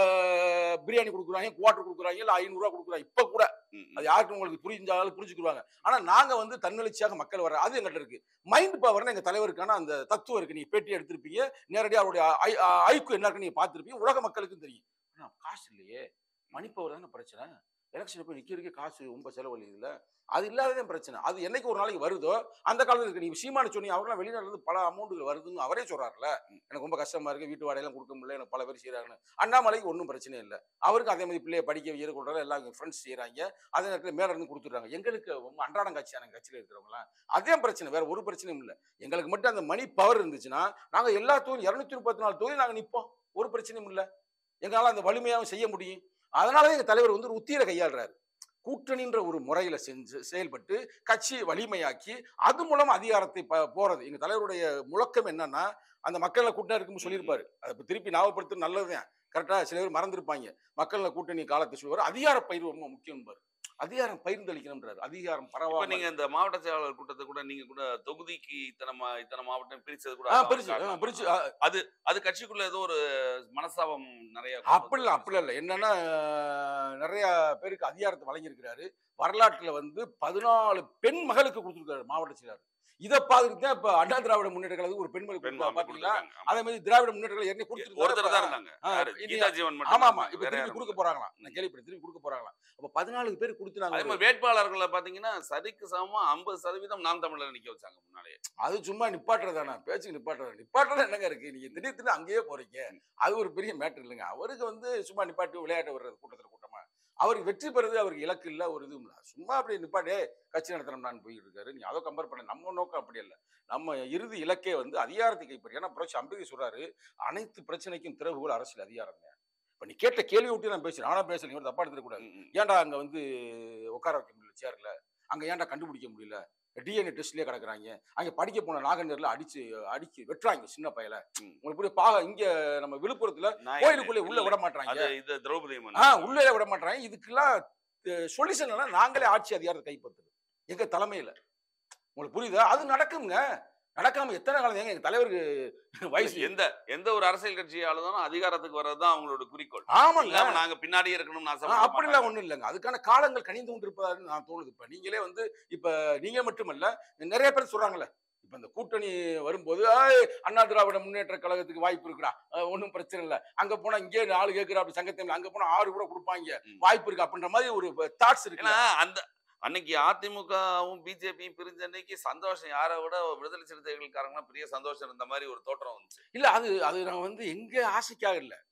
ச- பிரியாணி கொடுக்குறாங்க குவாட்டர் கொடுக்குறாங்க இல்ல ஐநூறுரூவா கொடுக்குறாங்க இப்ப கூட ம், ம். அது யாருக்கும் உங்களுக்கு புரிஞ்சாலும் புரிஞ்சுக்குவாங்க ஆனா நாங்க வந்து தன்னெழுச்சியாக மக்கள் வர அது எங்கள்கிட்ட இருக்கு மைண்ட் பவர்னு எங்க தலைவருக்கான அந்த தத்துவம் இருக்கு நீங்க பேட்டி எடுத்திருப்பீங்க நேரடியாக அவருடைய ஐ- ஐ- ஐக்கு என்ன இருக்கு நீங்க பார்த்திருப்பீங்க உலக மக்களுக்கும் தெரியும் ஆனா காசு இல்லையே மணி பவர் தானே பிரச்சனை எலெக்ஷன் போய் நிக்கிறதுக்கே காசு ரொம்ப செலவழி இல்ல அது இல்லாததான் பிரச்சனை அது என்னைக்கு ஒரு நாளைக்கு வருதோ அந்த காலத்துல இருக்கு நீங்க சீமான சொன்னீங்க அவங்களாம் வெளிநாட்டுல இருந்து பல அமௌண்ட்டுகள் வருதுன்னு அவரே சொல்றாருல எனக்கு ரொம்ப கஷ்டமா இருக்கு வீட்டு வாடகைலாம் கொடுக்க முடியல எனக்கு பல பேர் செய்யறாங்கன்னு அண்ணாமலைக்கு ஒன்றும் பிரச்சனை இல்லை அவருக்கு அதே மாதிரி பிள்ளைய படிக்க வைக்கிற கொடுறாரு எல்லாம் ஃப்ரெண்ட்ஸ் செய்யறாங்க அதே நேரத்தில் மேல இருந்து கொடுத்துட்றாங்க எங்களுக்கு ரொம்ப அன்றாடம் கட்சியான கட்சியில் இருக்கிறவங்களாம் அதே பிரச்சனை வேற ஒரு பிரச்சனையும் இல்லை எங்களுக்கு மட்டும் அந்த மணி பவர் இருந்துச்சுன்னா நாங்க எல்லா தொகுதி இரநூத்தி முப்பத்தி நாலு தொகுதி நாங்க நிப்போம் ஒரு பிரச்சனையும் இல்லை எங்களால் அந்த வலிமையாகவும் செய்ய முடியும் அதனால எங்க தலைவர் வந்து ஒரு உத்தியில கையாளுறாரு கூட்டணின்ற ஒரு முறையில செஞ்சு செயல்பட்டு கட்சியை வலிமையாக்கி அது மூலம் அதிகாரத்தை ப- போறது எங்க தலைவருடைய முழக்கம் என்னன்னா அந்த மக்களை கூட்டணி இருக்குன்னு சொல்லியிருப்பாரு அதை இப்ப திருப்பி ஞாபகப்படுத்துறது நல்லதுதான் கரெக்டா சில பேர் மறந்துருப்பாங்க மக்கள்ல கூட்டணி காலத்தை சொல்லுவார் அதிகார பயிர் ரொம்ப முக்கியம் அதிகாரம் பகிர்ந்தளிக்கணும்ன்றாரு அதிகாரம் இப்ப பரவாயில்ல நீங்க இந்த மாவட்ட செயலாளர் கூட்டத்தை கூட நீங்க கூட தொகுதிக்கு இத்தனை மா- இத்தனை மாவட்டம் பிரிச்சது கூட ஆ, அதான் பிரிச்சு ஆ, காரணமா? பிரிச்சு ஆ, அது கட்சிக்குள்ள ஏதோ ஒரு மனசாபம் நிறைய அப்படிலாம் அப்படிலாம் இல்லை என்னன்னா அஹ், நிறைய பேருக்கு அதிகாரத்தை வழங்கியிருக்கிறாரு வரலாற்றுல வந்து பதினாலு பெண் மகளுக்கு கொடுத்துருக்காரு மாவட்ட செயலாளர் இதை பார்த்துட்டு தான் இப்ப அண்ணா திராவிட முன்னேற்ற கழகத்துக்கு ஒரு பெண்மகள் பெண் கொடுத்தா மாமி பாத்தீங்களா கொடுத்திருக்காங்க. ஆமா. அதே மாதிரி திராவிட முன்னேற்ற கழகம் ஏற்கனவே கொடுத்துருக்காரு ஒருத்தர் தான் இப்ப- இருந்தாங்க ஆ, யாரு? இது- கீதா ஜீவன் மட்டும் ஆமா ஆமா இருந்தாங்க. இப்ப வேற திருப்பி யாரும் கொடுக்க இல்ல. போறாங்களாம் நான் கேள்விப்பட்டேன் திருப்பி கொடுக்க போறாங்களாம் அப்ப பதினாலு பேர் கொடுத்து அதே நாங்க மாதிரி வேட்பாளர்களை பாத்தீங்கன்னா சரிக்கு சமமா ஐம்பது சதவீதம் நாம் தமிழர் நிக்க வச்சாங்க முன்னாலே அது சும்மா நிப்பாட்டுறதானா பேச்சுக்கு நிப்பாட்டுறது நிப்பாட்டுறது என்னங்க இருக்கு நீங்க திடீர் திடீர்னு அங்கேயே போறீங்க அது ஒரு பெரிய மேட்டர் இல்லைங்க அவருக்கு வந்து சும்மா நிப்பாட்டி விளையாட்டு வர்றது கூட்டத்துல கூட்டமா அவருக்கு வெற்றி பெறுறது அவருக்கு இலக்கு இல்ல ஒரு இதுவும் இல்லை சும்மா அப்படி நிப்பாட்டே கட்சி நடத்தணும் நான் போயிட்டு இருக்காரு நீ அதை கம்பேர் பண்ண நம்ம நோக்கம் அப்படி இல்லை நம்ம இறுதி இலக்கே வந்து அதிகாரத்தை கைப்பற்றி ஏன்னா புரட்சி அம்பேதி சொல்றாரு அனைத்து பிரச்சனைக்கும் திறவுகோல் அரசியல் அதிகாரம் இப்ப நீ கேட்ட கேள்வி விட்டு நான் பேசுறேன் ஆனா பேசல நீங்க தப்பா எடுத்துக்கூடாது ம், ம். ஏன்டா அங்க வந்து உட்கார வைக்க முடியல சேர்ல அங்க ஏன்டா கண்டுபிடிக்க முடியல டிஎன்ஏ டெஸ்ட்லயே கிடக்குறாங்க அங்க படிக்க போன நாகநேர்ல அடிச்சு அடிச்சு வெட்டுறாங்க சின்ன பையல ம். உங்களுக்கு புரிய பாக இங்க நம்ம விழுப்புரத்துல நான் கோயிலுக்குள்ளே உள்ள இல்ல, விட மாட்டாங்க அது இது திரௌபதி அம்மன். ஆ உள்ளே விட மாட்டாங்க இதுக்கெல்லாம் சொல்யூஷன் என்ன நாங்களே ஆட்சி அதிகாரத்தை கைப்பற்றுது எங்க தலைமையில உங்களுக்கு புரியுதா அது நடக்குங்க நடக்காம எத்தனை காலம் ஏங்க எங்க தலைவருக்கு வயசு எந்த எந்த ஒரு அரசியல் கட்சியாலும் அதிகாரத்துக்கு வர்றதுதான் அவங்களோட குறிக்கோள் ஆமாங்க இல்லாம நாங்க பின்னாடியே இருக்கணும்னு ஆ, ஆசைப்பட அப்படிலாம் மாட்டாங்க. ஒண்ணும் இல்லைங்க அதுக்கான காலங்கள் கணிந்து கொண்டிருப்பதான்னு நான் தோணுது இப்ப நீங்களே வந்து இப்ப நீங்க மட்டுமல்ல நிறைய பேர் சொல்றாங்கல்ல இப்ப இந்த கூட்டணி வரும்போது "ஏய், அண்ணா திராவிட முன்னேற்ற கழகத்துக்கு வாய்ப்பு இருக்குடா ஒன்றும் பிரச்சனை இல்லை அங்க போனா இங்கே நாலு கேட்குறா அப்படி சங்கத்தில் அங்க போனா ஆறு கூட கொடுப்பாங்க ம். வாய்ப்பு இருக்கு அப்படின்ற மாதிரி ஒரு தாட்ஸ் இருக்கு ஏன்னா அந்த அன்னைக்கு அதிமுகவும் பிஜேபியும் பிரிஞ்ச அன்னைக்கு சந்தோஷம் யாரை விட விடுதலை சிறுத்தைகளுக்காரங்களாம் பெரிய சந்தோஷம் இருந்த மாதிரி ஒரு தோற்றம் வந்துச்சு இல்ல அது அது நான் வந்து எங்க ஆசைக்காக இல்ல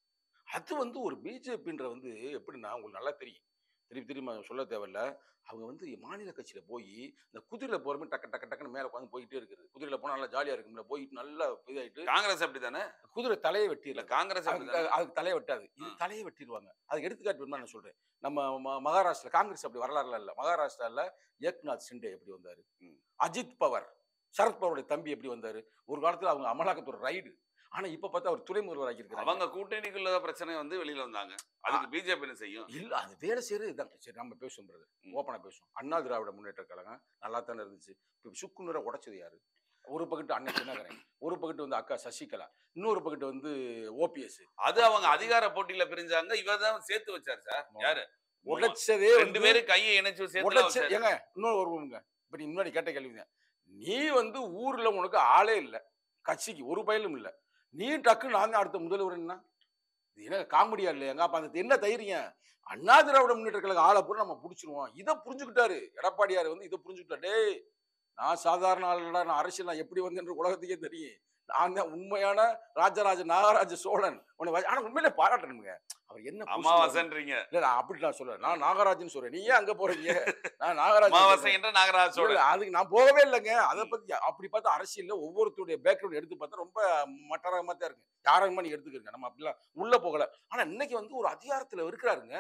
அது வந்து ஒரு பிஜேபின்ற வந்து எப்படின்னா உங்களுக்கு நல்லா தெரியும் திருப்பி திரும்ப சொல்ல தேவையில்ல அவங்க வந்து மாநில கட்சியில போய் இந்த குதிரையில போறமே டக்கு டக்கு டக்குன்னு மேல உட்காந்து போயிட்டே இருக்குது குதிரையில போனா நல்லா ஜாலியா இருக்கும்ல போயிட்டு நல்லா இதாயிட்டு காங்கிரஸ் அப்படித்தானே குதிரை தலையை இல்ல வெட்டிடல காங்கிரஸ் அதுக்கு அப்படித்தானே அதுக்கு தலையை வெட்டாது இது ஆ. தலையை வெட்டிடுவாங்க அதுக்கு எடுத்துக்காட்டு வேணுமா நான் சொல்றேன் நம்ம ம- மகாராஷ்டிரா காங்கிரஸ் அப்படி வரலாறுல இல்ல மகாராஷ்டிரால ஏக்நாத் சிண்டே எப்படி வந்தாரு ம். அஜித் பவர் சரத் பவருடைய தம்பி எப்படி வந்தாரு ஒரு காலத்துல அவங்க அமலாக்கத்தோட ரைடு ஆனா இப்ப பார்த்தா அவர் துணை முதல்வர் ஆக்கியிருக்காங்க அவங்க கூட்டணிக்குள்ள பிரச்சனை வந்து வெளியில வந்தாங்க அதுக்கு பிஜேபி என்ன செய்யும் இல்ல அது வேலை செய்யறது இதான் சரி நம்ம பேசுவோம் பிரதர் ம். ஓப்பனா பேசுவோம் அண்ணா திராவிட முன்னேற்ற கழகம் நல்லா தானே இருந்துச்சு இப்போ சுக்குநூரை உடைச்சது யாரு ஒரு பக்கத்து அண்ணன் தினகரன் ஒரு பக்கத்து வந்து அக்கா சசிகலா இன்னொரு பக்கத்து வந்து ஓபிஎஸ் அது அவங்க அதிகார போட்டியில பிரிஞ்சாங்க இவர் தான் சேர்த்து வச்சாரு சார் யாரு உடைச்சதே ரெண்டு வந்து பேரும் கையை இணைச்சு சேர்த்து உடைச்சு வச்சாரு. ஏங்க இன்னொரு வருவோங்க இப்ப நீ முன்னாடி கேட்ட கேள்விங்க நீ வந்து ஊர்ல உனக்கு ஆளே இல்ல கட்சிக்கு ஒரு பயலும் இல்ல நீ டக்குன்னு நான் தான் அடுத்த முதல்வர்னா இது என்ன காமெடியா இல்லையாங்க அப்ப அந்த என்ன தைரியம் அண்ணா திராவிட முன்னேற்ற கழக ஆளை பூரா நம்ம புடிச்சிருவோம் இதை புரிஞ்சுக்கிட்டாரு எடப்பாடியார் வந்து இதை புரிஞ்சுக்கிட்டா டேய் நான் சாதாரண ஆளுடா நான் அரசியல் நான் எப்படி வந்தேன்ற உலகத்துக்கே தெரியும் நான் தான் உண்மையான ராஜராஜ நாகராஜ சோழன் உன்னை வ- ஆனா உண்மையிலே பாராட்டணுங்க அவர் என்ன புதுசு அமாவாசைன்றீங்க இல்ல நான் அப்படி நான் சொல்றேன் நான் நாகராஜன் சொல்றேன் நீ ஏன் அங்க போறீங்க நான் நாகராஜன் அமாவாசை சொல்றேன். என்ற நாகராஜ சோழன் இல்ல, அதுக்கு நான் போகவே இல்லைங்க அதை பத்தி அப்படி பார்த்தா அரசியல்ல ஒவ்வொருத்தருடைய பேக்ரவுண்ட் எடுத்து பார்த்தா ரொம்ப மட்டரகமா தான் இருக்கு யாரகமா நீங்க எடுத்துக்கிறீங்க நம்ம அப்படிலாம் உள்ள போகல ஆனா இன்னைக்கு வந்து ஒரு அதிகாரத்துல இருக்கிறாருங்க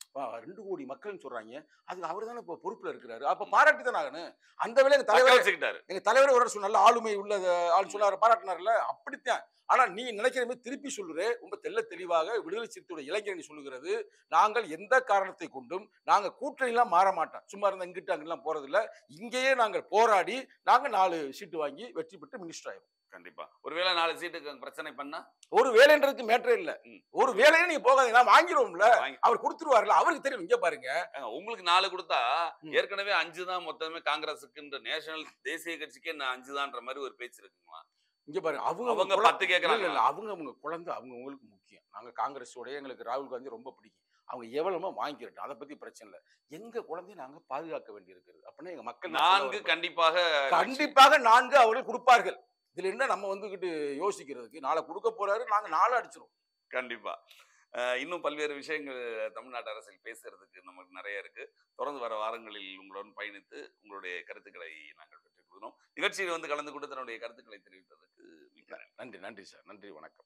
பா, ரெண்டு கோடி மக்கள்னு சொல்றாங்க அதுக்கு அவர் தானே இப்போ பொறுப்புல இருக்கிறாரு அப்ப பாராட்டி தானே ஆகணும் அந்த வேலை எங்க தக்க தலைவர் வச்சுக்கிட்டாரு எங்க தலைவர் ஒரு இடத்துல நல்ல ஆளுமை உள்ள ஆள் சொல்லாரு பாராட்டினார்ல அப்படித்தான் ஆனா நீ நினைக்கிற மாதிரி திருப்பி சொல்லுற ரொம்ப தெள்ள தெளிவாக விடுதலை சிறுத்தையோட இளைஞரணி சொல்லுகிறது நாங்கள் எந்த காரணத்தை கொண்டும் நாங்க கூட்டணிலாம் மாற மாட்டோம் சும்மா இருந்த இங்கிட்டு அங்கெல்லாம் போறதில்ல இங்கேயே நாங்கள் போராடி நாங்க நாலு சீட்டு வாங்கி வெற்றி பெற்று மினிஸ்டர் ஆயிரும் கண்டிப்பா ஒருவேளை நாலு சீட்டுக்கு அங்க பிரச்சனை பண்ணா ஒரு வேலைன்றதுக்கு மேட்டரே இல்ல ம். ஒரு வேலையை நீங்க போகாதீங்க நான் வாங்கிடுவோம்ல வாங்கி- அவர் கொடுத்துருவாருல அவருக்கு தெரியும் இங்க பாருங்க ஏங்க, உங்களுக்கு நாலு கொடுத்தா ம். ஏற்கனவே அஞ்சு தான் மொத்தமே காங்கிரஸுக்குன்ற நேஷனல் தேசிய கட்சிக்கே நான் அஞ்சு தான்ற மாதிரி ஒரு பேச்சு இருக்குங்களா இங்க பாருங்க அவங்க அவங்க குழ- பத்து இல்ல, கேக்குறாங்க இல்ல, அவங்க அவங்க குழந்தை அவங்க உங்களுக்கு முக்கியம் நாங்க காங்கிரஸோட எங்களுக்கு ராகுல் காந்தி ரொம்ப பிடிக்கும் அவங்க எவ்வளவுமா வாங்கிரட்டும் அதை பத்தி பிரச்சனை இல்லை எங்க குழந்தைய நாங்க பாதுகாக்க வேண்டியிருக்கிறது அப்படின்னா எங்க மக்கள் நான் சொல்ல நான்கு வரேன். கண்டிப்பாக கண்டிப்பாக நான்கு அவர்கள் கொடுப்பார்கள் இதுல என்ன நம்ம வந்துகிட்டு யோசிக்கிறதுக்கு நாளை கொடுக்க போறாரு நாங்க நாலு அடிச்சிரும் கண்டிப்பா அஹ் இன்னும் பல்வேறு விஷயங்கள் தமிழ்நாட்டு அரசியல் பேசுறதுக்கு நமக்கு நிறைய இருக்கு தொடர்ந்து வர வாரங்களில் உங்களுடன் பயணித்து உங்களுடைய கருத்துக்களை நாங்கள் பெற்றுக் கொள்கிறோம் நிகழ்ச்சியில் வந்து கலந்து கொண்டு தன்னுடைய கருத்துக்களை தெரிவித்ததற்கு மிக்க நன்றி நன்றி நன்றி சார் நன்றி வணக்கம்